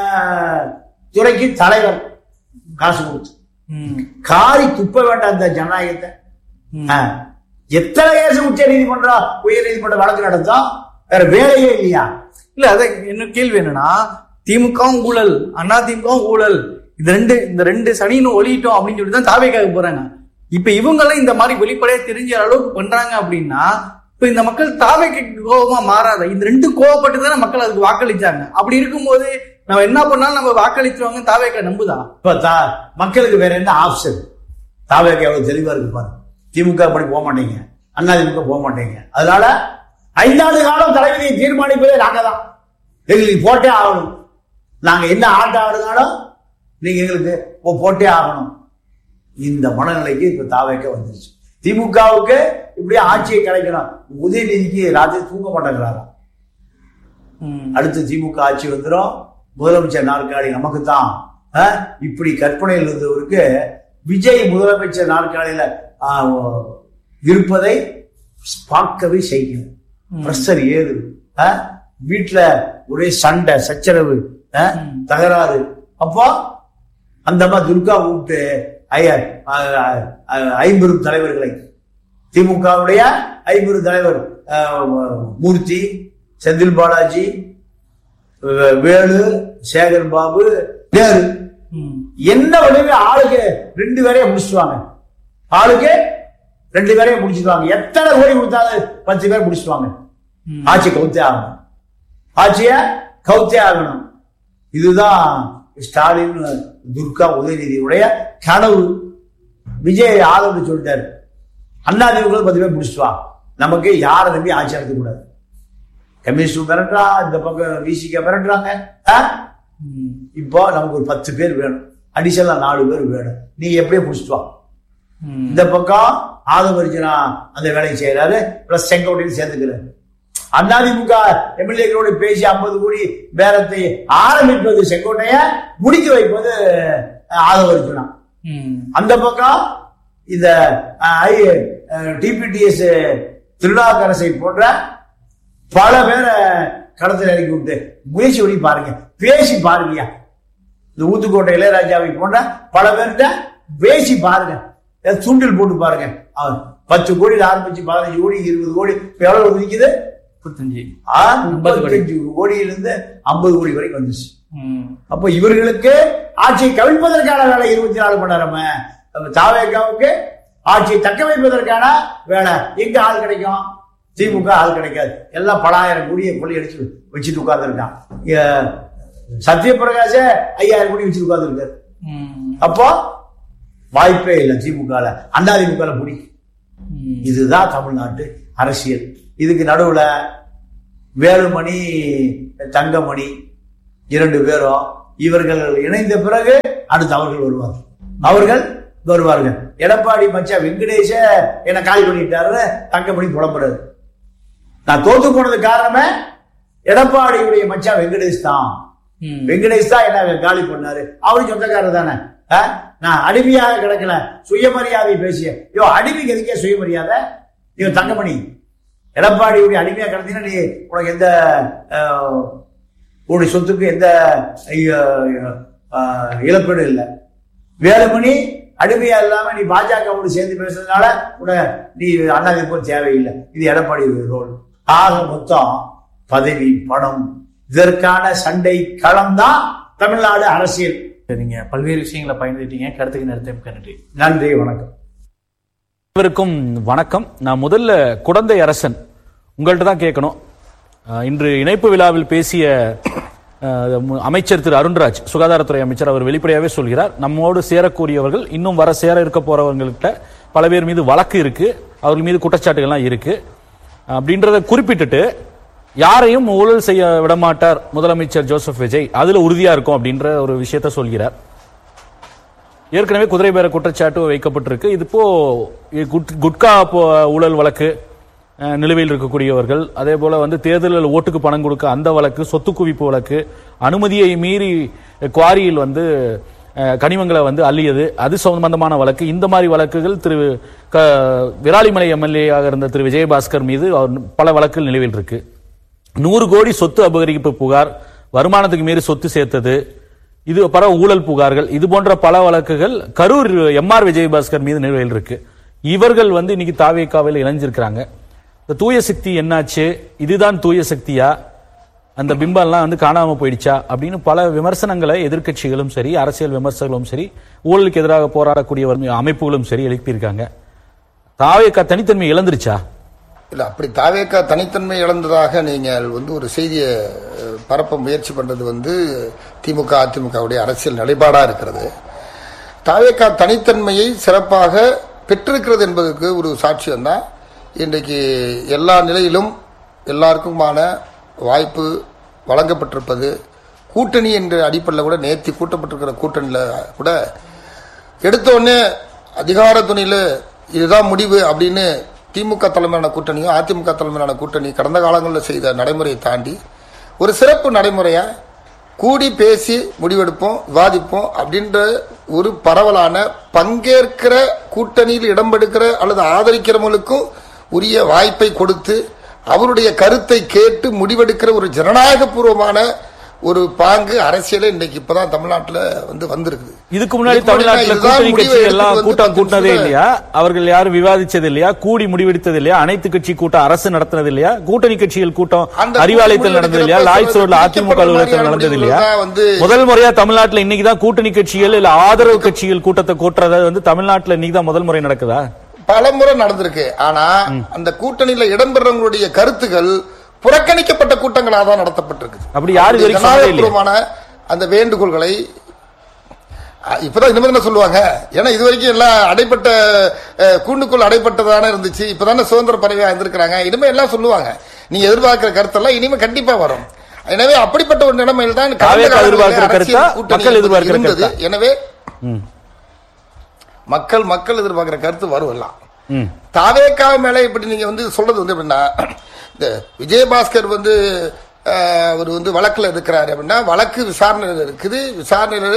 துறைக்கு தலைவர் காசு கொடுத்து ம். காரி துப்ப வேண்டாம் இந்த ஜனநாயகத்தை ம். ஆ, எத்தனை கேஸ் உச்ச நீதிமன்றம் உயர் நீதிமன்ற வழக்கு நடந்தோம் வேற வேலையே இல்லையா இல்ல அத என்ன கேள்வி என்னன்னா திமுகவும் ஊழல் அண்ணா திமுகவும் ஊழல் இது ரெண்டு இந்த ரெண்டு சனின்னு ஒழிட்டோம் அப்படின்னு சொல்லி தான் தாவேக்காக போறாங்க இப்ப இவங்கெல்லாம் இந்த மாதிரி வெளிப்படையா தெரிஞ்ச அளவுக்கு பண்றாங்க அப்படின்னா இப்ப இந்த மக்கள் தாவேக்கு கோபமா மாறாத இந்த ரெண்டு கோவப்பட்டு தானே மக்கள் அதுக்கு வாக்களிச்சாங்க அப்படி இருக்கும்போது நம்ம என்ன பண்ணாலும் நம்ம வாக்களிச்சிருவாங்க தாவேக்கா நம்புதா இப்ப தா- மக்களுக்கு வேற என்ன ஆப்ஷன் தாவேக்கு எவ்வளவு தெளிவா இருக்கு பாருங்க திமுக படி போக மாட்டீங்க அண்ணா திமுக போக மாட்டீங்க அதனால ஐந்தாண்டு காலம் தலைவிதியை தீர்மானிப்பதே நாங்க தான் எங்களுக்கு போட்டே ஆகணும் நாங்க என்ன ஆட்டம் ஆடுனாலும் நீங்க எங்களுக்கு போ- போட்டே ஆகணும் இந்த மனநிலைக்கு இப்ப தாவேக்க வந்துருச்சு திமுகவுக்கு இப்படியே ஆட்சியை கிடைக்கணும் உதயநிதிக்கு ராத்திரி தூங்க மாட்டேங்கிறாராம் ம். அடுத்து திமுக ஆட்சி வந்துடும் முதலமைச்சர் நாற்காலி நமக்கு தான் இப்படி கற்பனையில் இருந்தவருக்கு விஜய் முதலமைச்சர் நாற்காலியில ஆ, இருப்பதை பார்க்கவே செய்யணும் பிரஷர் ஏறுது ஆ? வீட்டுல ஒரே சண்டை சச்சரவு ஆ? தகராறு அப்போ அந்த அம்மா துர்கா கூப்பிட்டு ஐய ஆ, ஆ, ஐம்பெரும் தலைவர்களை திமுகவுடைய ஐம்பெரும் தலைவர் ஆ, மூர்த்தி செந்தில் பாலாஜி வே- வேலு சேகர் பாபு நேரு ம். என்ன உடனே ஆளுக்கு ரெண்டு பேரையும் முடிச்சுடுவாங்க ஆளுக்கு ரெண்டு பேரையும் முடிச்சிடுவாங்க எத்தனை கோடி கொடுத்தாலும் பத்து பேர் முடிச்சிடுவாங்க ம். ஆட்சி கவுத்தே ஆகணும் ஆட்சிய கவுத்தே ஆகணும் இதுதான் ஸ்டாலின் துர்கா உதயநிதியுடைய கனவு விஜய் ஆதரவு சொல்லிட்டாரு அண்ணா திமுக பத்து பேர் முடிச்சிட்டு வா நமக்கு யாரை நம்பி ஆட்சி நடத்த கூடாது கம்யூனிஸ்ட் மிரட்டுறா இந்த பக்கம் விசிக மிரட்டுறாங்க ஆ? ம். இப்போ நமக்கு ஒரு பத்து பேர் வேணும் அடிஷனலா நாலு பேர் வேணும் நீ எப்படியே முடிச்சிட்டு வா ம். இந்த பக்கம் ஆதவரிஜனா அந்த வேலையை செய்யறாரு பிளஸ் செங்கோட்டையும் சேர்த்துக்கிறாரு அதிமுக எம்எல்ஏக்களோடு பேசி ஐம்பது கோடி பேரத்தை ஆரம்பிப்பது செங்கோட்டைய முடித்து வைப்பது ஆதவரிஜனா ம். அந்த பக்கம் இந்த டிபிடிஎஸ் திருநாக்கரசை போன்ற பல பேரை களத்தில் இறக்கி விட்டு முயற்சி பண்ணி பாருங்க பேசி பாருங்கயா இந்த ஊத்துக்கோட்டை இளையராஜாவை போன்ற பல பேர்கிட்ட பேசி பாருங்க ஏதாவது தூண்டில் போட்டு பாருங்க அவன் பத்து கோடி ஆரம்பிச்சு பதினஞ்சு கோடி இருபது கோடி இப்ப எவ்வளவு ஒதுக்கிது முப்பத்தஞ்சு ஆ, ஐம்பது கோடி. முப்பத்தஞ்சு கோடியிலிருந்து ஐம்பது கோடி வரைக்கும் வந்துச்சு ம். அப்ப இவர்களுக்கு ஆட்சியை கவிழ்ப்பதற்கான வேலை இருபத்தி நாலு மணி நேரமே நம்ம தாவேக்காவுக்கு ஆட்சியை தக்க வைப்பதற்கான வேலை எங்க ஆள் கிடைக்கும் திமுக ஆள் கிடைக்காது எல்லாம் பலாயிரம் கோடியை கொள்ளையடிச்சு வச்சுட்டு உட்கார்ந்துருக்கான் சத்யபிரகாச ஐயாயிரம் கோடி வச்சுட்டு உட்கார்ந்துருக்காரு ம். அப்போ வாய்ப்பே இல்லை திமுக அதிமுக பிடிக்கும் ம். இதுதான் தமிழ்நாட்டு அரசியல் இதுக்கு நடுவுல வேலுமணி தங்கமணி இரண்டு பேரும் இவர்கள் இணைந்த பிறகு அடுத்து அவர்கள் வருவார்கள் அவர்கள் வருவார்கள் எடப்பாடி மச்சா வெங்கடேஷ என்ன காலி பண்ணிட்டாரு தங்கமணி புலம்புறாரு நான் தோத்து போனது காரணமே எடப்பாடியுடைய மச்சா வெங்கடேஷ் தான் ம். வெங்கடேஷ் தான் என்ன காலி பண்ணாரு அவரும் சொந்தக்காரர் தானே ஆ? நான் அடிமையாக கிடக்கல சுயமரியாதை பேசிய யோ அடிமைக்கு எதுக்கே சுயமரியாதை ஐயோ தங்கமணி எடப்பாடியுடைய அடிமையா கிடந்தீங்கன்னா நீ உனக்கு எந்த அஹ், உன்னுடைய சொத்துக்கு எந்த ஐயோ, அஹ், இழப்பீடும் இல்லை வேலுமணி அடிமையா இல்லாம நீ பாஜகவோடு சேர்ந்து பேசுறதுனால உன நீ அண்ணாதிமுக தேவையில்லை இது எடப்பாடி ரோல் ஆக மொத்தம் பதவி பணம் இதற்கான சண்டை களம்தான் தமிழ்நாடு அரசியல் சரிங்க பல்வேறு விஷயங்களை பயன்படுத்திட்டீங்க கருத்துக்கு நேரத்தை நன்றி நன்றி வணக்கம் அனைவருக்கும் வணக்கம் நான் முதல்ல குடந்தை அரசன் உங்கள்கிட்ட தான் கேட்கணும் அஹ், இன்று இணைப்பு விழாவில் பேசிய அஹ், மு- அமைச்சர் திரு அருண்ராஜ் சுகாதாரத்துறை அமைச்சர் அவர் வெளிப்படையாகவே சொல்கிறார் நம்மோடு சேரக்கூடியவர்கள் இன்னும் வர சேர இருக்க போறவங்கள்ட்ட பல பேர் மீது வழக்கு இருக்கு அவர்கள் மீது குற்றச்சாட்டுகள்லாம் இருக்கு அப்படின்றத குறிப்பிட்டுட்டு யாரையும் ஊழல் செய்ய விடமாட்டார் முதலமைச்சர் ஜோசப் விஜய் அதுல உறுதியா இருக்கும் அப்படின்ற ஒரு விஷயத்த சொல்கிறார் ஏற்கனவே குதிரை பேர குற்றச்சாட்டு வைக்கப்பட்டிருக்கு இது இப்போ குட்- குட்கா போ- ஊழல் வழக்கு அஹ், நிலுவையில் இருக்கக்கூடியவர்கள் அதே போல வந்து தேர்தலில் ஓட்டுக்கு பணம் கொடுக்க அந்த வழக்கு சொத்து குவிப்பு வழக்கு அனுமதியை மீறி குவாரியில் வந்து அஹ், கனிமங்களை வந்து அள்ளியது அது சம்பந்தமான வழக்கு இந்த மாதிரி வழக்குகள் திரு க விராலிமலை எம்எல்ஏ இருந்த திரு விஜயபாஸ்கர் மீது அவர் பல வழக்குகள் நிலுவையில் இருக்கு நூறு கோடி சொத்து அபகரிப்பு புகார் வருமானத்துக்கு மீறி சொத்து சேர்த்தது இது பல ஊழல் புகார்கள் இது போன்ற பல வழக்குகள் கரூர் எம்ஆர் விஜயபாஸ்கர் மீது நிலுவையில் இருக்கு இவர்கள் வந்து இன்னைக்கு தாவேக்காவில் இணைஞ்சிருக்கிறாங்க இந்த தூய சக்தி என்னாச்சு இதுதான் தூய சக்தியா அந்த பிம்பம்லாம் வந்து காணாம போயிடுச்சா அப்படின்னு பல விமர்சனங்களை எதிர்க்கட்சிகளும் சரி அரசியல் விமர்சகர்களும் சரி ஊழலுக்கு எதிராக போராடக்கூடிய அமைப்புகளும் சரி எழுப்பியிருக்காங்க தாவேக்கா தனித்தன்மை இழந்துருச்சா இல்ல அப்படி தாவேக்கா தனித்தன்மை இழந்ததாக நீங்கள் வந்து ஒரு செய்தியை அஹ், பரப்ப முயற்சி பண்றது வந்து திமுக அதிமுகவுடைய அரசியல் நிலைப்பாடா இருக்கிறது தாவேக்கா தனித்தன்மையை சிறப்பாக பெற்றிருக்கிறது என்பதற்கு ஒரு சாட்சியம் தான் இன்றைக்கு எல்லா நிலையிலும் எல்லாருக்குமான வாய்ப்பு வழங்கப்பட்டிருப்பது கூட்டணி என்ற அடிப்படையில் கூட நேர்த்தி கூட்டப்பட்டிருக்கிற கூட்டணியில் கூட எடுத்த உடனே அதிகார துணையில் இதுதான் முடிவு அப்படின்னு திமுக தலைமையிலான கூட்டணியும் அதிமுக தலைமையிலான கூட்டணி கடந்த காலங்களில் செய்த நடைமுறையை தாண்டி ஒரு சிறப்பு நடைமுறையா கூடி பேசி முடிவெடுப்போம் விவாதிப்போம் அப்படின்ற ஒரு பரவலான பங்கேற்கிற கூட்டணியில் இடம்பெடுக்கிற அல்லது ஆதரிக்கிறவங்களுக்கும் உரிய வாய்ப்பை கொடுத்து அவருடைய கருத்தை கேட்டு முடிவெடுக்கிற ஒரு ஜனநாயகபூர்வமான ஒரு பாங்கு அரசியலே இன்னைக்கு இப்பதான் தமிழ்நாட்டுல வந்து வந்திருக்குது இதுக்கு முன்னாடி இதுக்கு முன்னாடி தமிழ்நாட்டுல இதுதான் கூட்டணி முடிவை கட்சிகள் எல்லாம் எடுத்துட்டு கூட்டம் வந்து கூட்டினதே சொல்ல- இல்லையா அவர்கள் யாரும் விவாதிச்சது இல்லையா கூடி முடிவெடுத்தது இல்லையா அனைத்து கட்சி கூட்டம் அரசு நடத்தினது இல்லையா கூட்டணி கட்சிகள் கூட்டம் அந்த அறிவாலயத்தில் கூட்டணி நடந்தது இல்லையா முடிவெடுக்கிற லாய்ஸ் ரோட்ல பல அதிமுக அலுவலகத்தில் மாதிரியான நடந்தது இல்லையா முடிவுகள் தான் வந்து- முதல் முறையா தமிழ்நாட்டுல இன்னைக்கு தான் கூட்டணி கட்சிகள் இல்ல ஆதரவு கட்சிகள் கூட்டத்தை கூட்டுறத வந்து தமிழ்நாட்டுல இன்னைக்கு தான் முதல் முறை நடக்குதா பலமுறை நடந்திருக்கு ஆனா அந்த கூட்டணியில இடம்பெறவங்களுடைய கருத்துகள் புறக்கணிக்கப்பட்ட கூட்டங்களாக தான் நடத்தப்பட்டிருக்கு அப்படி யாரு இது வரைக்கும் சொன்னதே இல்லையா? ஜனநாயகபூர்வமான அந்த வேண்டுகோள்களை அஹ், இப்பதான் இனிமே என்ன சொல்லுவாங்க ஏன்னா இது வரைக்கும் எல்லாம் அடைப்பட்ட அஹ், கூண்டுக்குள் அடைப்பட்டதானே இருந்துச்சு இப்பதானே சுதந்திர பறவையா இருந்திருக்கிறாங்க இனிமே எல்லாம் சொல்லுவாங்க நீங்க எதிர்பார்க்கிற கருத்தெல்லாம் இனிமே கண்டிப்பா வரும் எனவே அப்படிப்பட்ட ஒரு நிலைமையில் தான் கடந்த தாவேக்கா காலங்களில் எதிர்பார்க்கிற அரசியல் கருத்தா? கூட்டணி மக்கள் எதிர்பார்க்கிற இருந்தது கருத்தா? எனவே ம். மக்கள் மக்கள் எதிர்பார்க்கிற கருத்து வரும் எல்லாம் ம். தாவேக்கா மேல இப்படி நீங்க வந்து சொல்றது வந்து எப்படின்னா இந்த விஜயபாஸ்கர் வந்து அஹ், அவர் வந்து வழக்குல இருக்கிறாரு அப்படின்னா வழக்கு விசாரணையில் இருக்குது விசாரணையில்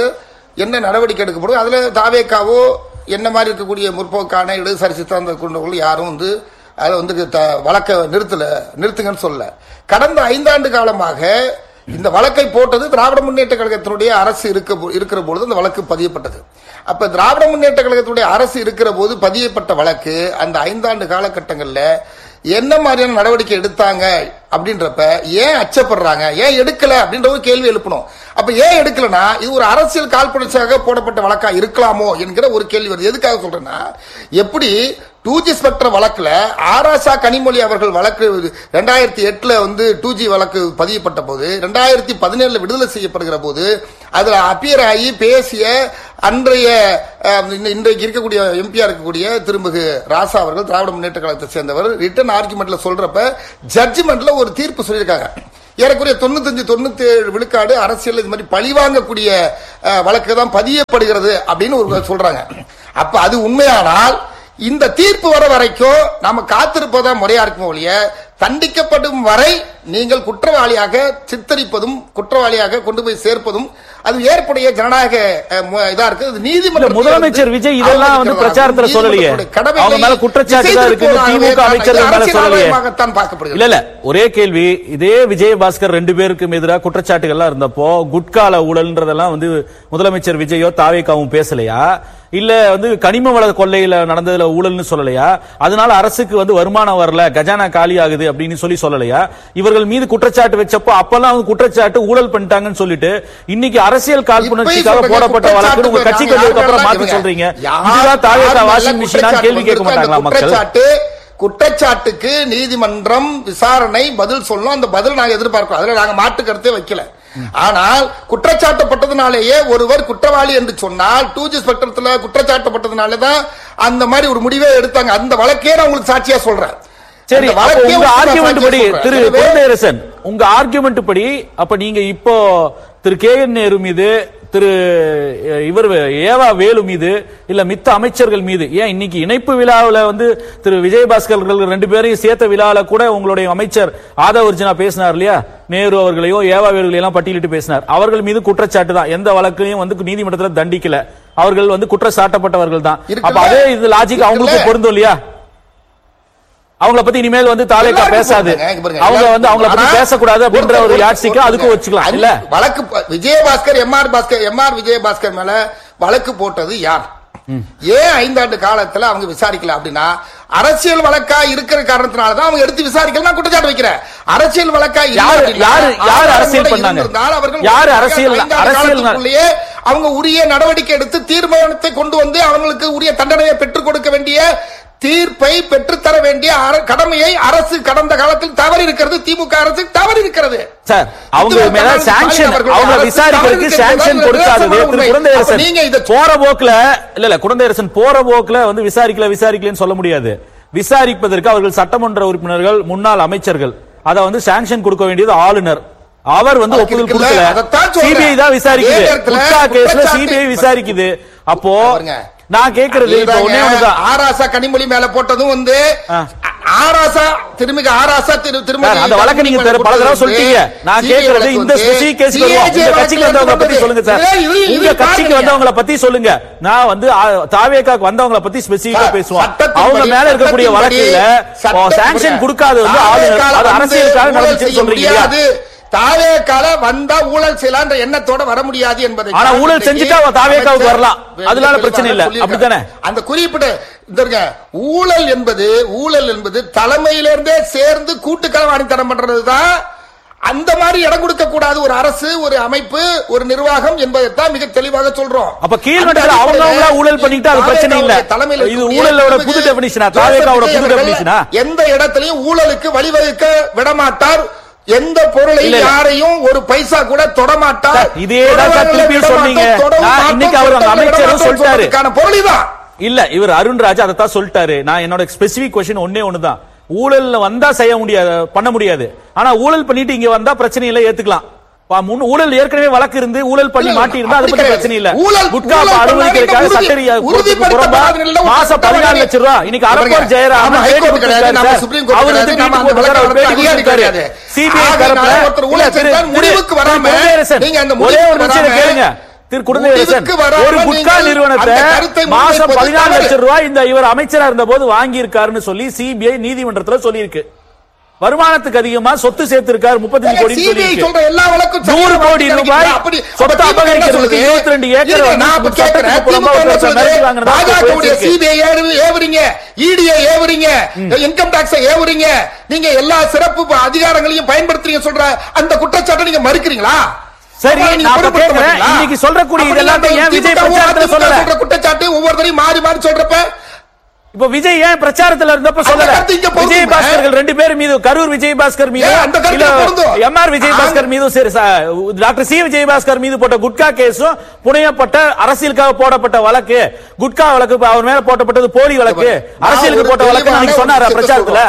என்ன நடவடிக்கை எடுக்கப்படும் அதுல தாவேக்காவோ என்ன மாதிரி இருக்கக்கூடிய முற்போக்கான இடதுசாரி சித்தாந்த கொண்டவர்கள் யாரும் வந்து அதை வந்து த- வழக்க நிறுத்தல நிறுத்துங்கன்னு சொல்லல கடந்த ஐந்தாண்டு காலமாக இந்த வழக்கை போட்டது திராவிட முன்னேற்ற கழகத்தினுடைய அரசு இருக்க போ- இருக்கிற பொழுது அந்த வழக்கு பதியப்பட்டது அப்ப திராவிட முன்னேற்ற கழகத்தினுடைய அரசு இருக்கிற போது பதியப்பட்ட வழக்கு அந்த ஐந்தாண்டு காலகட்டங்கள்ல என்ன மாதிரியான நடவடிக்கை எடுத்தாங்க அப்படின்றப்ப ஏன் அச்சப்படுறாங்க ஏன் எடுக்கல அப்படின்ற ஒரு கேள்வி எழுப்பணும் அப்ப ஏன் எடுக்கலனா இது ஒரு அரசியல் காழ்ப்புணர்ச்சியாக போடப்பட்ட வழக்கா இருக்கலாமோ என்கிற ஒரு கேள்வி வருது எதுக்காக சொல்றேன்னா எப்படி டூ ஜி ஸ்பெக்ட்ரம் வழக்குல ஆராசா கனிமொழி அவர்கள் வழக்கு ரெண்டாயிரத்தி எட்டுல வந்து டூ ஜி வழக்கு பதியப்பட்ட போது ரெண்டாயிரத்தி பதினேழுல விடுதலை செய்யப்படுகிற போது அதுல அப்பியர் ஆகி பேசிய அன்றைய அஹ், இந்த- இன்றைக்கு இருக்கக்கூடிய எம்பியா இருக்கக்கூடிய திருமிகு ராசா அவர்கள் திராவிட முன்னேற்ற கழகத்தை சேர்ந்தவர் ரிட்டன் ஆர்குமெண்ட்ல சொல்றப்ப ஜட்ஜ்மெண்ட்ல ஒரு தீர்ப்பு சொல்லியிருக்காங்க ஏறக்குறைய தொண்ணூத்தஞ்சு தொண்ணூத்தி ஏழு விழுக்காடு அரசியல் இது மாதிரி பழிவாங்கக்கூடிய அஹ், வழக்கு தான் பதியப்படுகிறது அப்படின்னு ஒரு சொல்றாங்க அப்ப அது உண்மையானால் இந்த தீர்ப்பு வர வரைக்கும் நாம காத்திருப்பதா முறையா இருக்கும் ஒழிய தண்டிக்கப்படும் வரை நீங்கள் குற்றவாளியாக சித்தரிப்பதும் குற்றவாளியாக கொண்டு போய் சேர்ப்பதும் அது ஏற்புடைய ஜனநாயக அஹ், மு- இதா இருக்கு இது இல்ல, நீதிமன்ற முதலமைச்சர் விஜய் இதெல்லாம் வந்து பிரச்சாரத்துல சொல்லலையே அவங்க மேல குற்றச்சாட்டு தான் இருக்கு திமுக அமைச்சர்கள் மேல சொல்லலையே பார்க்கப்படுகிறது இல்ல இல்ல ஒரே கேள்வி இதே விஜயபாஸ்கர் ரெண்டு பேருக்கும் எதிராக குற்றச்சாட்டுகள்லாம் இருந்தப்போ குட்கால ஊழல்ன்றதெல்லாம் வந்து முதலமைச்சர் விஜயோ தாவேக்காவும் பேசலையா இல்ல வந்து கனிம வள கொள்ளையில நடந்ததுல ஊழல்னு சொல்லலையா அதனால அரசுக்கு வந்து வருமானம் வரல கஜானா காலி ஆகுது அப்படின்னு சொல்லி சொல்லலையா இவர்கள் மீது குற்றச்சாட்டு வச்சப்போ அப்பெல்லாம் வந்து குற்றச்சாட்டு ஊழல் பண்ணிட்டாங்கன்னு சொல்லிட்டு இன்னைக்கு அரசியல் காழ்ப்புணர்ச்சிக்காக சொல்றேன், போடப்பட்ட வழக்கு உங்க குற்றச்சாட்டு கட்சிக்கு வந்ததுக்கு அப்புறம் மாத்தி யார் சொல்றீங்க யார் இதுதான் தாவேக்கா யார் வாஷிங் மேல மிஷினா குற்றச்சாட்டு கேள்வி கேட்க வந்திருக்கோ அந்த மாட்டாங்களா மக்கள் குற்றச்சாட்டு குற்றச்சாட்டுக்கு நீதிமன்றம் விசாரணை பதில் சொல்லணும் அந்த பதில் நாங்க எதிர்பார்க்கிறோம் அதுல நாங்க மாற்று கருத்தே வைக்கல ஆனால் குற்றச்சாட்டப்பட்டதுனாலேயே ஒருவர் குற்றவாளி என்று சொன்னால் டூ ஜி ஸ்பெக்ட்ரத்துல குற்றச்சாட்டப்பட்டதுனால தான் அந்த மாதிரி ஒரு முடிவே எடுத்தாங்க அந்த வழக்கே நான் உங்களுக்கு சாட்சியா சொல்றேன் சரி அந்த அப்ப வழக்கே உங்க உங்களுக்கு நான் ஆர்குமெண்ட் சாட்சியா படி சொல்றேன். திரு எனவே- குழந்தையரசன் உங்க ஆர்குமெண்ட் படி அப்ப நீங்க இப்போ திரு கே என் நேரு மீது திரு அஹ், இவர் ஏவா வேலு மீது இல்ல மித்த அமைச்சர்கள் மீது ஏன் இன்னைக்கு இணைப்பு விழாவுல வந்து திரு விஜயபாஸ்கர் அவர்கள் ரெண்டு பேரையும் சேர்த்த விழால கூட உங்களுடைய அமைச்சர் ஆதவ அர்ஜுனா பேசினார் இல்லையா நேரு அவர்களையும் ஏவா வேலுகளையும் எல்லாம் பட்டியலிட்டு பேசினார் அவர்கள் மீது குற்றச்சாட்டு தான் எந்த வழக்கையும் வந்து நீதிமன்றத்தில் தண்டிக்கல அவர்கள் வந்து குற்றச்சாட்டப்பட்டவர்கள் தான் அப்ப இருக்குல்ல? அதே இது லாஜிக் அவங்களுக்கு இருக்குல்ல? பொருந்தும் இல்லையா அவங்கள பத்தி இனிமேல் வந்து தாலேக்கா எல்லாருக்கும் பேசாது போடுங்க, இங்க பாருங்க, அவங்க எல்லாருக்கும் வந்து அவங்கள பத்தி ஆனா, பேசக்கூடாது அப்படின்ற ஒரு ஒருத்தர் யாட்சிக்கு ஒருத்தர் அதுக்கும் வச்சுக்கலாம் அந்த இல்ல வழக்கு ப- விஜயபாஸ்கர் எம்ஆர் பாஸ்கர் எம்ஆர் விஜயபாஸ்கர் மேல வழக்கு போட்டது யார் ஏன் ஐந்தாண்டு காலத்துல அவங்க விசாரிக்கல அப்படின்னா அரசியல் வழக்கா இருக்கிற காரணத்தினால தான் அவங்க எடுத்து விசாரிக்கல நான் குற்றச்சாட்டு வைக்கிறேன் அரசியல் வழக்கா இல்லை யாரு- அப்படின்னா, யாரு- யாரு ஆதாரங்களோட அரசியல் பண்ணாங்க? இருந்திருந்தால் அவர்கள் யாரு அரசியல்- ஐந்தாண்டு அரசியல் காலத்துக்குள்ளேயே அவங்க உரிய நடவடிக்கை எடுத்து தீர்மானத்தை கொண்டு வந்து அவங்களுக்கு உரிய தண்டனையை பெற்றுக் கொடுக்க வேண்டிய தீர்ப்பை பெற்றுத்தர வேண்டிய அர- கடமையை அரசு கடந்த காலத்தில் தவறி இருக்கிறது திமுக அரசு தவறி இருக்கிறது சார் அவங்க இந்து மேல மக்கள் சாங்ஷன் அவர்கள் அவங்க அரசு விசாரிக்கிறதுக்கு தவறு சாங்ஷன் இருக்கிறது கொடுக்காதது நிதர்சனமான திரு உண்மை. குழந்தையரசன் அப்ப நீங்க இதை போற போக்குல இல்ல இல்ல குழந்தையரசன் போற போக்குல வந்து விசாரிக்கல விசாரிக்கலன்னு சொல்ல முடியாது விசாரிப்பதற்கு அவர்கள் சட்டமன்ற உறுப்பினர்கள் முன்னாள் அமைச்சர்கள் அத வந்து சாங்ஷன் கொடுக்க வேண்டியது ஆளுநர் அவர் வந்து அதுக்கு ஒப்புதல் இருக்குல்ல, கொடுக்கல அதைத்தான் சொல்றேன். சிபிஐ தான் விசாரிக்குது அதே நேரத்துல குட்கா கேஸ்ல குற்றச்சாட்டு- சிபிஐ விசாரிக்குது அப்போ பாருங்க. நான் கேக்குறது இப்ப இதாங்க, ஒண்ணே ஒண்ணுதான் ஆராசா கனிமொழி மேல போட்டதும் வந்து ஆ. ஆராசா திருமிக ஆராசா திரு திருமதி சார், அந்த வழக்கை நீங்க தெரு- பல தடவை சொல்லிட்டீங்க நான் கேக்குறது இந்த ஸ்பெசிபிக் கேஸ் வருவோம் உங்க கட்சிக்கு வந்தவங்க பத்தி சொல்லுங்க சார் உங்க கட்சிக்கு வந்தவங்கள பத்தி சொல்லுங்க நான் வந்து தாவேக்காக்கு வந்தவங்கள பத்தி ஸ்பெசிபிக்கா சார், பேசுவோம் சட்டத்தின்படி- அவங்க மேல இருக்கக்கூடிய சட்டத்தின்படி- வழக்குல சட்டத்தின்படி- சாங்ஷன் கொடுக்காது வந்து தாவேக்கால ஆளுநர் அது வந்து அரசியலுக்காக ஊழல் நடந்துச்சுன்னு செய்ய சொல்றீங்க இல்லையா? முடியாது. தாவேக்கால வந்தா ஊழல் செய்யலான்ற எண்ணத்தோட வர முடியாது என்பதை ஆனா ஊழல் செஞ்சுட்டா அவ தாவேக்காவுக்கு வரலாம். அதனால அமைச்சர் பிரச்சனை இல்ல. சொல்லியிருக்காரு. அப்படித்தானே? அந்த குறிப்பிட்ட இந்த இருங்க, ஊழல் என்பது ஊழல் என்பது தலைமையிலிருந்தே சேர்ந்து கூட்டுக்களவாணித்தனம் பண்றதுதான் அந்த மாதிரி இடம் கொடுக்க கூடாது ஒரு அரசு ஒரு அமைப்பு ஒரு நிர்வாகம் என்பதைத்தான் மிக தெளிவாக சொல்றோம் அப்ப கீழ்மட்டத்துல அந்த அவங்க அவங்களா அடிப்படையில ஊழல் பண்ணிட்டா அது பிரச்சனை இல்ல. தலைமையில இது இருக்கக்கூடிய ஊழலோட திருமிகு புது definition ஆ? ஜோசப் தாவேக்காவோட புது விஜய் அவர்கள் definition ஆ? எந்த இடத்திலையும் ஊழலுக்கு வழிவகுக்க விடமாட்டார் எந்த பொருளை இல்ல, இல்ல. யாரையும் ஒரு பைசா கூட தொடமாட்டார் சார், இதே தான் சார் திருப்பி சொன்னீங்க. நான் இன்னைக்கு அவர் அங்க அமைச்சரும் சொல்லிட்டாரு. பொருள் தான் இல்ல இவர் அருண்ராஜ் அதைத்தான் சொல்லிட்டாரு நான் என்னோட ஸ்பெசிபிக் கொஸ்டின் ஒன்னே ஒண்ணுதான் ஊழல்ல வந்தா செய்ய முடியாது பண்ண முடியாது ஆனா ஊழல் பண்ணிட்டு இங்க வந்தா பிரச்சனை இல்ல ஏத்துக்கலாம் பா, முன் ஊழல் ஏற்கனவே வழக்கு இருந்து ஊழல் பண்ணி இல்ல, மாட்டி இருந்தா அது அப்படி பத்தி கிடையாது. பிரச்சனை இல்ல ஊழல் குட்கா ஊழல் அனுமதிக்கிறதுக்காக பண்ணாங்க, சட்டரியா உறுதி- உறுதிப்படுத்தப்படாத நிலையில ஒரு மாசம் சட்டம் பதினாலு வழங்கி- லட்சம் ரூபாய் இன்னைக்கு அரப்பர் பாருங்க, ஜெயராமன் நாம பேட்டி ஹைகோர்ட் கிடையாது, கொடுத்திருக்காரு நாம சார். சுப்ரீம் கோர்ட் அவர் வந்து கிடையாது, வீட்டுக்கு நாம அந்த ஒரு தடவை வழக்கு பேட்டி அதிகாரி கொடுத்திருக்காரு. கிடையாது. CBI ஆகையினால தரப்புல ஒருத்தர் இல்ல, ஊழல் திரு- செஞ்சால் திரு- முடிவுக்கு வராம, திரு குமரேசன், நீங்க அந்த ஒரே ஒரு முடிவுக்கு நிமிஷம் வராம, கேளுங்க திரு குழந்தையரசன் முடிவுக்கு வராமல் ஒரு குட்கா நீங்கள் நிறுவனத்தை அந்த கருத்தை மாசம் முன்வைப்பது பதினாலு தவறு. லட்சம் ரூபாய் இந்த இவர் அமைச்சரா இருந்த போது வாங்கி இருக்காருன்னு சொல்லி சிபிஐ நீதிமன்றத்துல சொல்லியிருக்கு வருமானத்துக்கு அதிகமா சொத்து சேர்த்திருக்காரு முப்பத்தஞ்சு கோடி CBI சொல்ற எல்லா வழக்கும் நூறு சரியான கோடி வழக்கு ரூபாய் கிடைக்குது. அப்படி சொத்து அப்ப திமுக என்ன அபகரிக்கிறதுக்கு சொல்லுது? 22 ஏக்கர் இருங்க, வந்து நான் அப்ப சட்டத்துக்கு கேட்கிறேன். புறம்பா திமுக என்ன ஒருத்தர் சொல்லுது? மிரட்டி வாங்கினதா பாஜகவுடைய பேசியிருக்கு. CBI ஏவு- ஏவுறீங்க EDA ஏவுறீங்க இன்கம் டாக்ஸ் ஏவுறீங்க நீங்க எல்லா சிறப்பு ப- அதிகாரங்களையும் பயன்படுத்துறீங்க சொல்ற அந்த குற்றச்சாட்டை நீங்க மறுக்கிறீங்களா சரி, அப்ப நீங்க நான் அப்ப பொருட்படுத்த கேட்கிறேன், மாட்டீங்களா? இன்னைக்கு சொல்லக்கூடிய அப்ப இதெல்லாத்தையும் நீங்க ஏன் விஜய் திமுக பிரச்சாரத்துல அதிமுக சொல்லல? சொல்ற குற்றச்சாட்டு ஒவ்வொருத்தரையும் மாறி மாறி சொல்றப்ப இப்ப விஜய் ஏன் பிரச்சாரத்துல இருந்தப்ப சொல்லல கருத்து இங்க பொருந்தும். விஜய் பாஸ்கர்கள் ரெண்டு பேர் மீது கரூர் விஜய் பாஸ்கர் மீது ஏன் அந்த கருத்து பொருந்தும்? எம் ஆர் விஜய் பாஸ்கர் மீது சரி ச- டாக்டர் சி விஜய் பாஸ்கர் மீது போட்ட குட்கா கேஸும் புனையப்பட்ட அரசியலுக்காக போடப்பட்ட வழக்கு குட்கா வழக்கு இப்ப அவர் மேல போட்டப்பட்டது போலி வழக்கு அரசியலுக்கு போட்ட வழக்கு நீங்க சொன்னாரா பிரச்சாரத்துல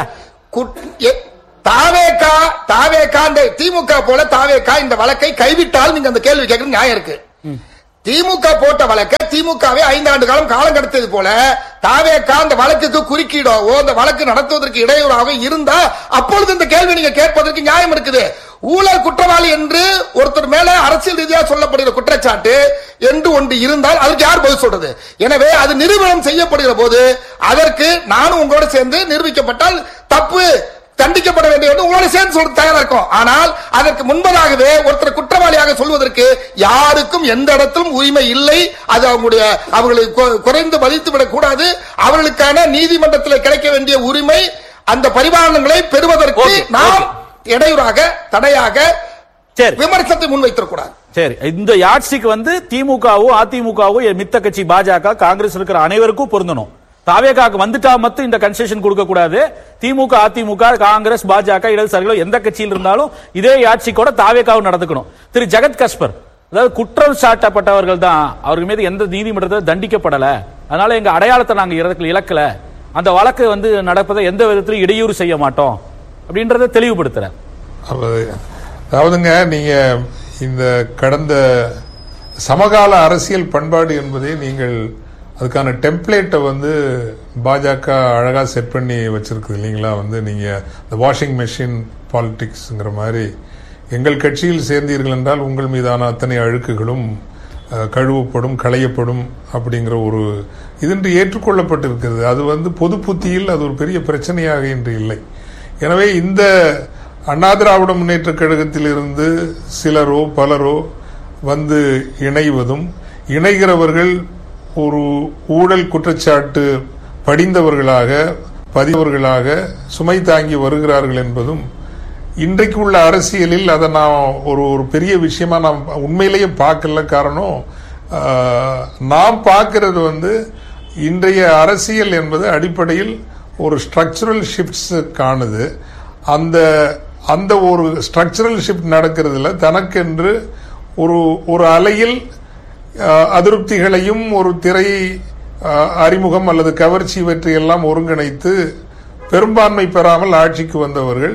தாவேகா தாவேகா இந்த திமுக போல தாவேகா இந்த வழக்கை கைவிட்டால் நீங்க அந்த கேள்வி கேட்கறது நியாயம் இருக்கு திமுக போட்ட வழக்க திமுகவே ஐந்தாண்டு காலம் காலம் கடத்தியது போல தாவேகா அந்த வழக்குக்கு குறுக்கீடாவோ அந்த வழக்கு நடத்துவதற்கு இடையூறாக இருந்தா அப்பொழுது இந்த கேள்வி நீங்க கேட்பதற்கு நியாயம் இருக்குது ஊழல் குற்றவாளி என்று ஒருத்தர் மேல அரசியல் ரீதியாக சொல்லப்படுகிற குற்றச்சாட்டு என்று ஒன்று இருந்தால் அதற்கு யார் பதில் சொல்றது எனவே அது நிரூபணம் செய்யப்படுகிற போது அதற்கு நானும் உங்களோட சேர்ந்து நிரூபிக்கப்பட்டால் தப்பு தண்டிக்கப்பட வேண்டிய ஒன்று உங்களோட சேர்ந்து சொல்ல தயாரா இருக்கும் ஆனால் அதற்கு முன்பதாகவே ஒருத்தர் குற்றவாளியாக சொல்வதற்கு யாருக்கும் எந்த இடத்திலும் உரிமை இல்லை அது அவங்களுடைய அவர்களை கு- குறைந்து மதித்து விடக் கூடாது அவர்களுக்கான நீதிமன்றத்தில் கிடைக்க வேண்டிய உரிமை அந்த பரிமாணங்களை பெறுவதற்கு Okay, நாம் இடையூறாக தடையாக சரி விமர்சனத்தை முன்வைத்திடக்கூடாது சரி இந்த யாட்சிக்கு வந்து திமுகவோ அதிமுகவோ மித்த கட்சி பாஜக காங்கிரஸ் இருக்கிற அனைவருக்கும் பொருந்தணும் தாவேகாக்கு வந்துட்டா மட்டும் இந்த கன்செஷன் கொடுக்க கூடாது திமுக அதிமுக காங்கிரஸ் பாஜக இடதுசாரிகளோ எந்த கட்சியில் இருந்தாலும் இதே யாட்சிக்கோட தாவேகாவும் நடந்துக்கணும் திரு ஜெகத் கஸ்பர் அதாவது குற்றம் சாட்டப்பட்டவர்கள் தான் அவர்கள் மீது எந்த நீதிமன்றத்தில் தண்டிக்கப்படல அதனால எங்க அடையாளத்தை நாங்க இறக்கல- இழக்கல அந்த வழக்கு வந்து நடப்பதை எந்த விதத்திலும் இடையூறு செய்ய மாட்டோம் அப்படின்றத தெளிவுபடுத்துறேன் அதாவது- அதாவதுங்க நீங்க இந்த கடந்த சமகால அரசியல் பண்பாடு என்பதை நீங்கள் அதுக்கான டெம்ப்ளேட்டை வந்து பாஜக அழகா செட் பண்ணி வச்சிருக்குது இல்லைங்களா வந்து நீங்க இந்த வாஷிங் மெஷின் பாலிடிக்ஸ்ங்கிற மாதிரி எங்கள் கட்சியில் சேர்ந்தீர்கள் என்றால் உங்கள் மீதான அத்தனை அழுக்குகளும் அஹ், கழுவப்படும் களையப்படும் அப்படிங்கிற ஒரு இதென்று ஏற்றுக்கொள்ளப்பட்டிருக்கிறது அது வந்து பொது புத்தியில் அது ஒரு பெரிய பிரச்சனையாக இன்று இல்லை எனவே இந்த அண்ணா திராவிட முன்னேற்ற கழகத்தில் இருந்து சிலரோ பலரோ வந்து இணைவதும் இணைகிறவர்கள் ஒரு ஊழல் குற்றச்சாட்டு படிந்தவர்களாக பதிவர்களாக சுமை தாங்கி வருகிறார்கள் என்பதும் இன்றைக்கு உள்ள அரசியலில் அதை நான் ஒரு ஒரு பெரிய விஷயமா நான் உண்மையிலேயே பார்க்கல காரணம் ஆஹ், நான் பார்க்கிறது வந்து இன்றைய அரசியல் என்பது அடிப்படையில் ஒரு ஸ்ட்ரக்சரல் ஷிஃப்ட்ஸ் காணுது அந்த அந்த ஒரு ஸ்ட்ரக்சரல் ஷிஃப்ட் நடக்கிறதுல தனக்கென்று ஒரு ஒரு அலையில் அஹ், அதிருப்திகளையும் ஒரு திரை அஹ், அறிமுகம் அல்லது கவர்ச்சி இவற்றையெல்லாம் ஒருங்கிணைத்து பெரும்பான்மை பெறாமல் ஆட்சிக்கு வந்தவர்கள்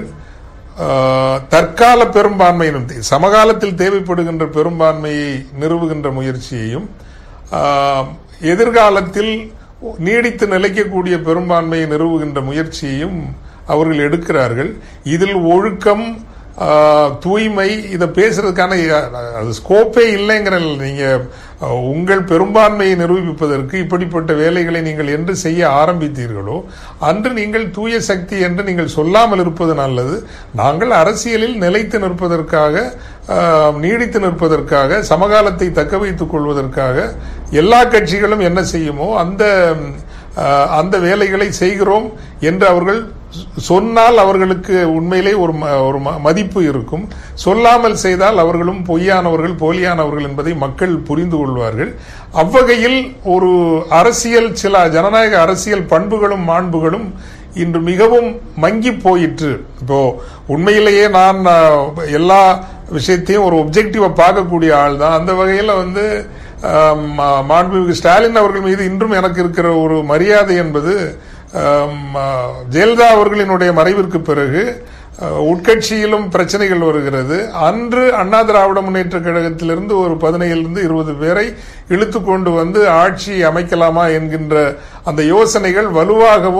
அஹ், தற்கால பெரும்பான்மையினும் தே- சமகாலத்தில் தேவைப்படுகின்ற பெரும்பான்மையை நிறுவுகின்ற முயற்சியையும் அஹ், எதிர்காலத்தில் நீடித்து நிலைக்கக்கூடிய பெரும்பான்மையை நிறுவுகின்ற முயற்சியையும் அவர்கள் எடுக்கிறார்கள் இதில் ஒழுக்கம் ஆஹ், தூய்மை இதை பேசுறதுக்கான அஹ், அது ஸ்கோப்பே இல்லைங்கிற நீங்க அஹ், உங்கள் பெரும்பான்மையை நிரூபிப்பதற்கு இப்படிப்பட்ட வேலைகளை நீங்கள் என்று செய்ய ஆரம்பித்தீர்களோ அன்று நீங்கள் தூய சக்தி என்று நீங்கள் சொல்லாமல் இருப்பது நல்லது நாங்கள் அரசியலில் நிலைத்து நிற்பதற்காக ஆஹ், நீடித்து நிற்பதற்காக சமகாலத்தை தக்க வைத்துக் கொள்வதற்காக எல்லா கட்சிகளும் என்ன செய்யுமோ அந்த ஆஹ், அந்த வேலைகளை செய்கிறோம் என்று அவர்கள் சொன்னால் அவர்களுக்கு உண்மையிலே ஒரு ம- ஒரு ம- மதிப்பு இருக்கும் சொல்லாமல் செய்தால் அவர்களும் பொய்யானவர்கள் போலியானவர்கள் என்பதை மக்கள் புரிந்து கொள்வார்கள் அவ்வகையில் ஒரு அரசியல் சில ஜனநாயக அரசியல் பண்புகளும் மாண்புகளும் இன்று மிகவும் மங்கி போயிற்று இப்போ உண்மையிலேயே நான் ஆஹ், எல்லா விஷயத்தையும் ஒரு ஒப்ஜெக்டிவா பார்க்கக்கூடிய ஆள் தான் அந்த வகையில வந்து ஆஹ், மா- மாண்புமிகு ஸ்டாலின் அவர்கள் மீது இன்றும் எனக்கு இருக்கிற ஒரு மரியாதை என்பது ஆம், ஆ, ஜெயலலிதா அவர்களினுடைய மறைவிற்கு பிறகு ஆ, உட்கட்சியிலும் பிரச்சனைகள் வருகிறது அன்று அண்ணா திராவிட முன்னேற்ற கழகத்திலிருந்து ஒரு பதினையிலிருந்து இருபது பேரை இழுத்து கொண்டு வந்து ஆட்சி அமைக்கலாமா என்கின்ற அந்த யோசனைகள் வலுவாகவும்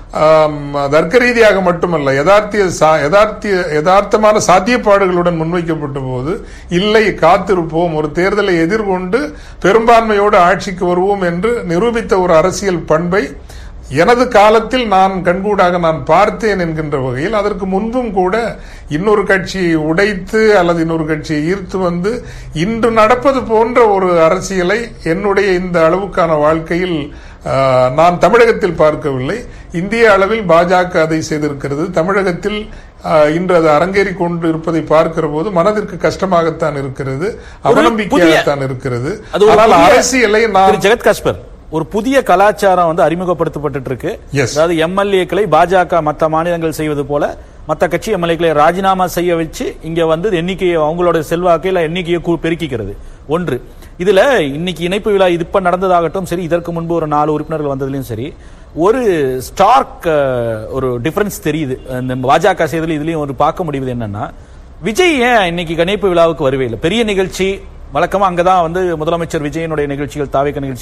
ஆம், தர்க்க ரீதியாக மட்டுமல்ல யதார்த்திய சா- யதார்த்திய யதார்த்தமான சாத்தியப்பாடுகளுடன் முன்வைக்கப்பட்ட போது இல்லை காத்திருப்போம் ஒரு தேர்தலை எதிர்கொண்டு பெரும்பான்மையோடு ஆட்சிக்கு வருவோம் என்று நிரூபித்த ஒரு அரசியல் பண்பை எனது காலத்தில் நான் கண்கூடாக நான் பார்த்தேன் என்கின்ற வகையில் அதற்கு முன்பும் கூட இன்னொரு கட்சியை உடைத்து அல்லது இன்னொரு கட்சியை ஈர்த்து வந்து இன்று நடப்பது போன்ற ஒரு அரசியலை என்னுடைய இந்த அளவுக்கான வாழ்க்கையில் ஆஹ், நான் தமிழகத்தில் பார்க்கவில்லை இந்திய அளவில் பாஜக அதை செய்திருக்கிறது தமிழகத்தில் ஆஹ், இன்று அது அரங்கேறி கொண்டு இருப்பதை பார்க்கிற போது மனதிற்கு கஷ்டமாகத்தான் இருக்கிறது அவநம்பிக்கையாகத்தான் இருக்கிறது அது ஒரு ஆனால் புதிய- அரசியலை திரு நாம் ஜெகத் காஸ்பர் ஒரு புதிய கலாச்சாரம் வந்து அறிமுகப்படுத்தப்பட்டு இருக்கு Yes. அதாவது எம்எல்ஏக்களை பாஜக மத்த மாநிலங்கள் செய்வது போல மத்த கட்சி எம்எல்ஏக்களை ராஜினாமா செய்ய வச்சு இங்க வந்து எண்ணிக்கையை அவங்களோட செல்வாக்கையில எண்ணிக்கையை கூ- பெருக்கிக்கிறது ஒன்று இதுல இன்னைக்கு இணைப்பு விழா இது இப்ப நடந்ததாகட்டும் சரி இதற்கு முன்பு ஒரு நாலு உறுப்பினர்கள் வந்ததுலயும் சரி ஒரு ஸ்டார்க் ஒரு டிஃபரன்ஸ் தெரியுது இந்த பாஜக செய்ததுல இதுலயும் ஒரு பார்க்க முடியுது என்னன்னா விஜய் ஏன் இன்னைக்கு இணைப்பு விழாவுக்கு வருவே இல்லை பெரிய நிகழ்ச்சி வழக்கமா அங்கதான் வந்து முதலமைச்சர் விஜயனுடைய நிகழ்ச்சிகள் தாவேக்க நிகழ்ச்சி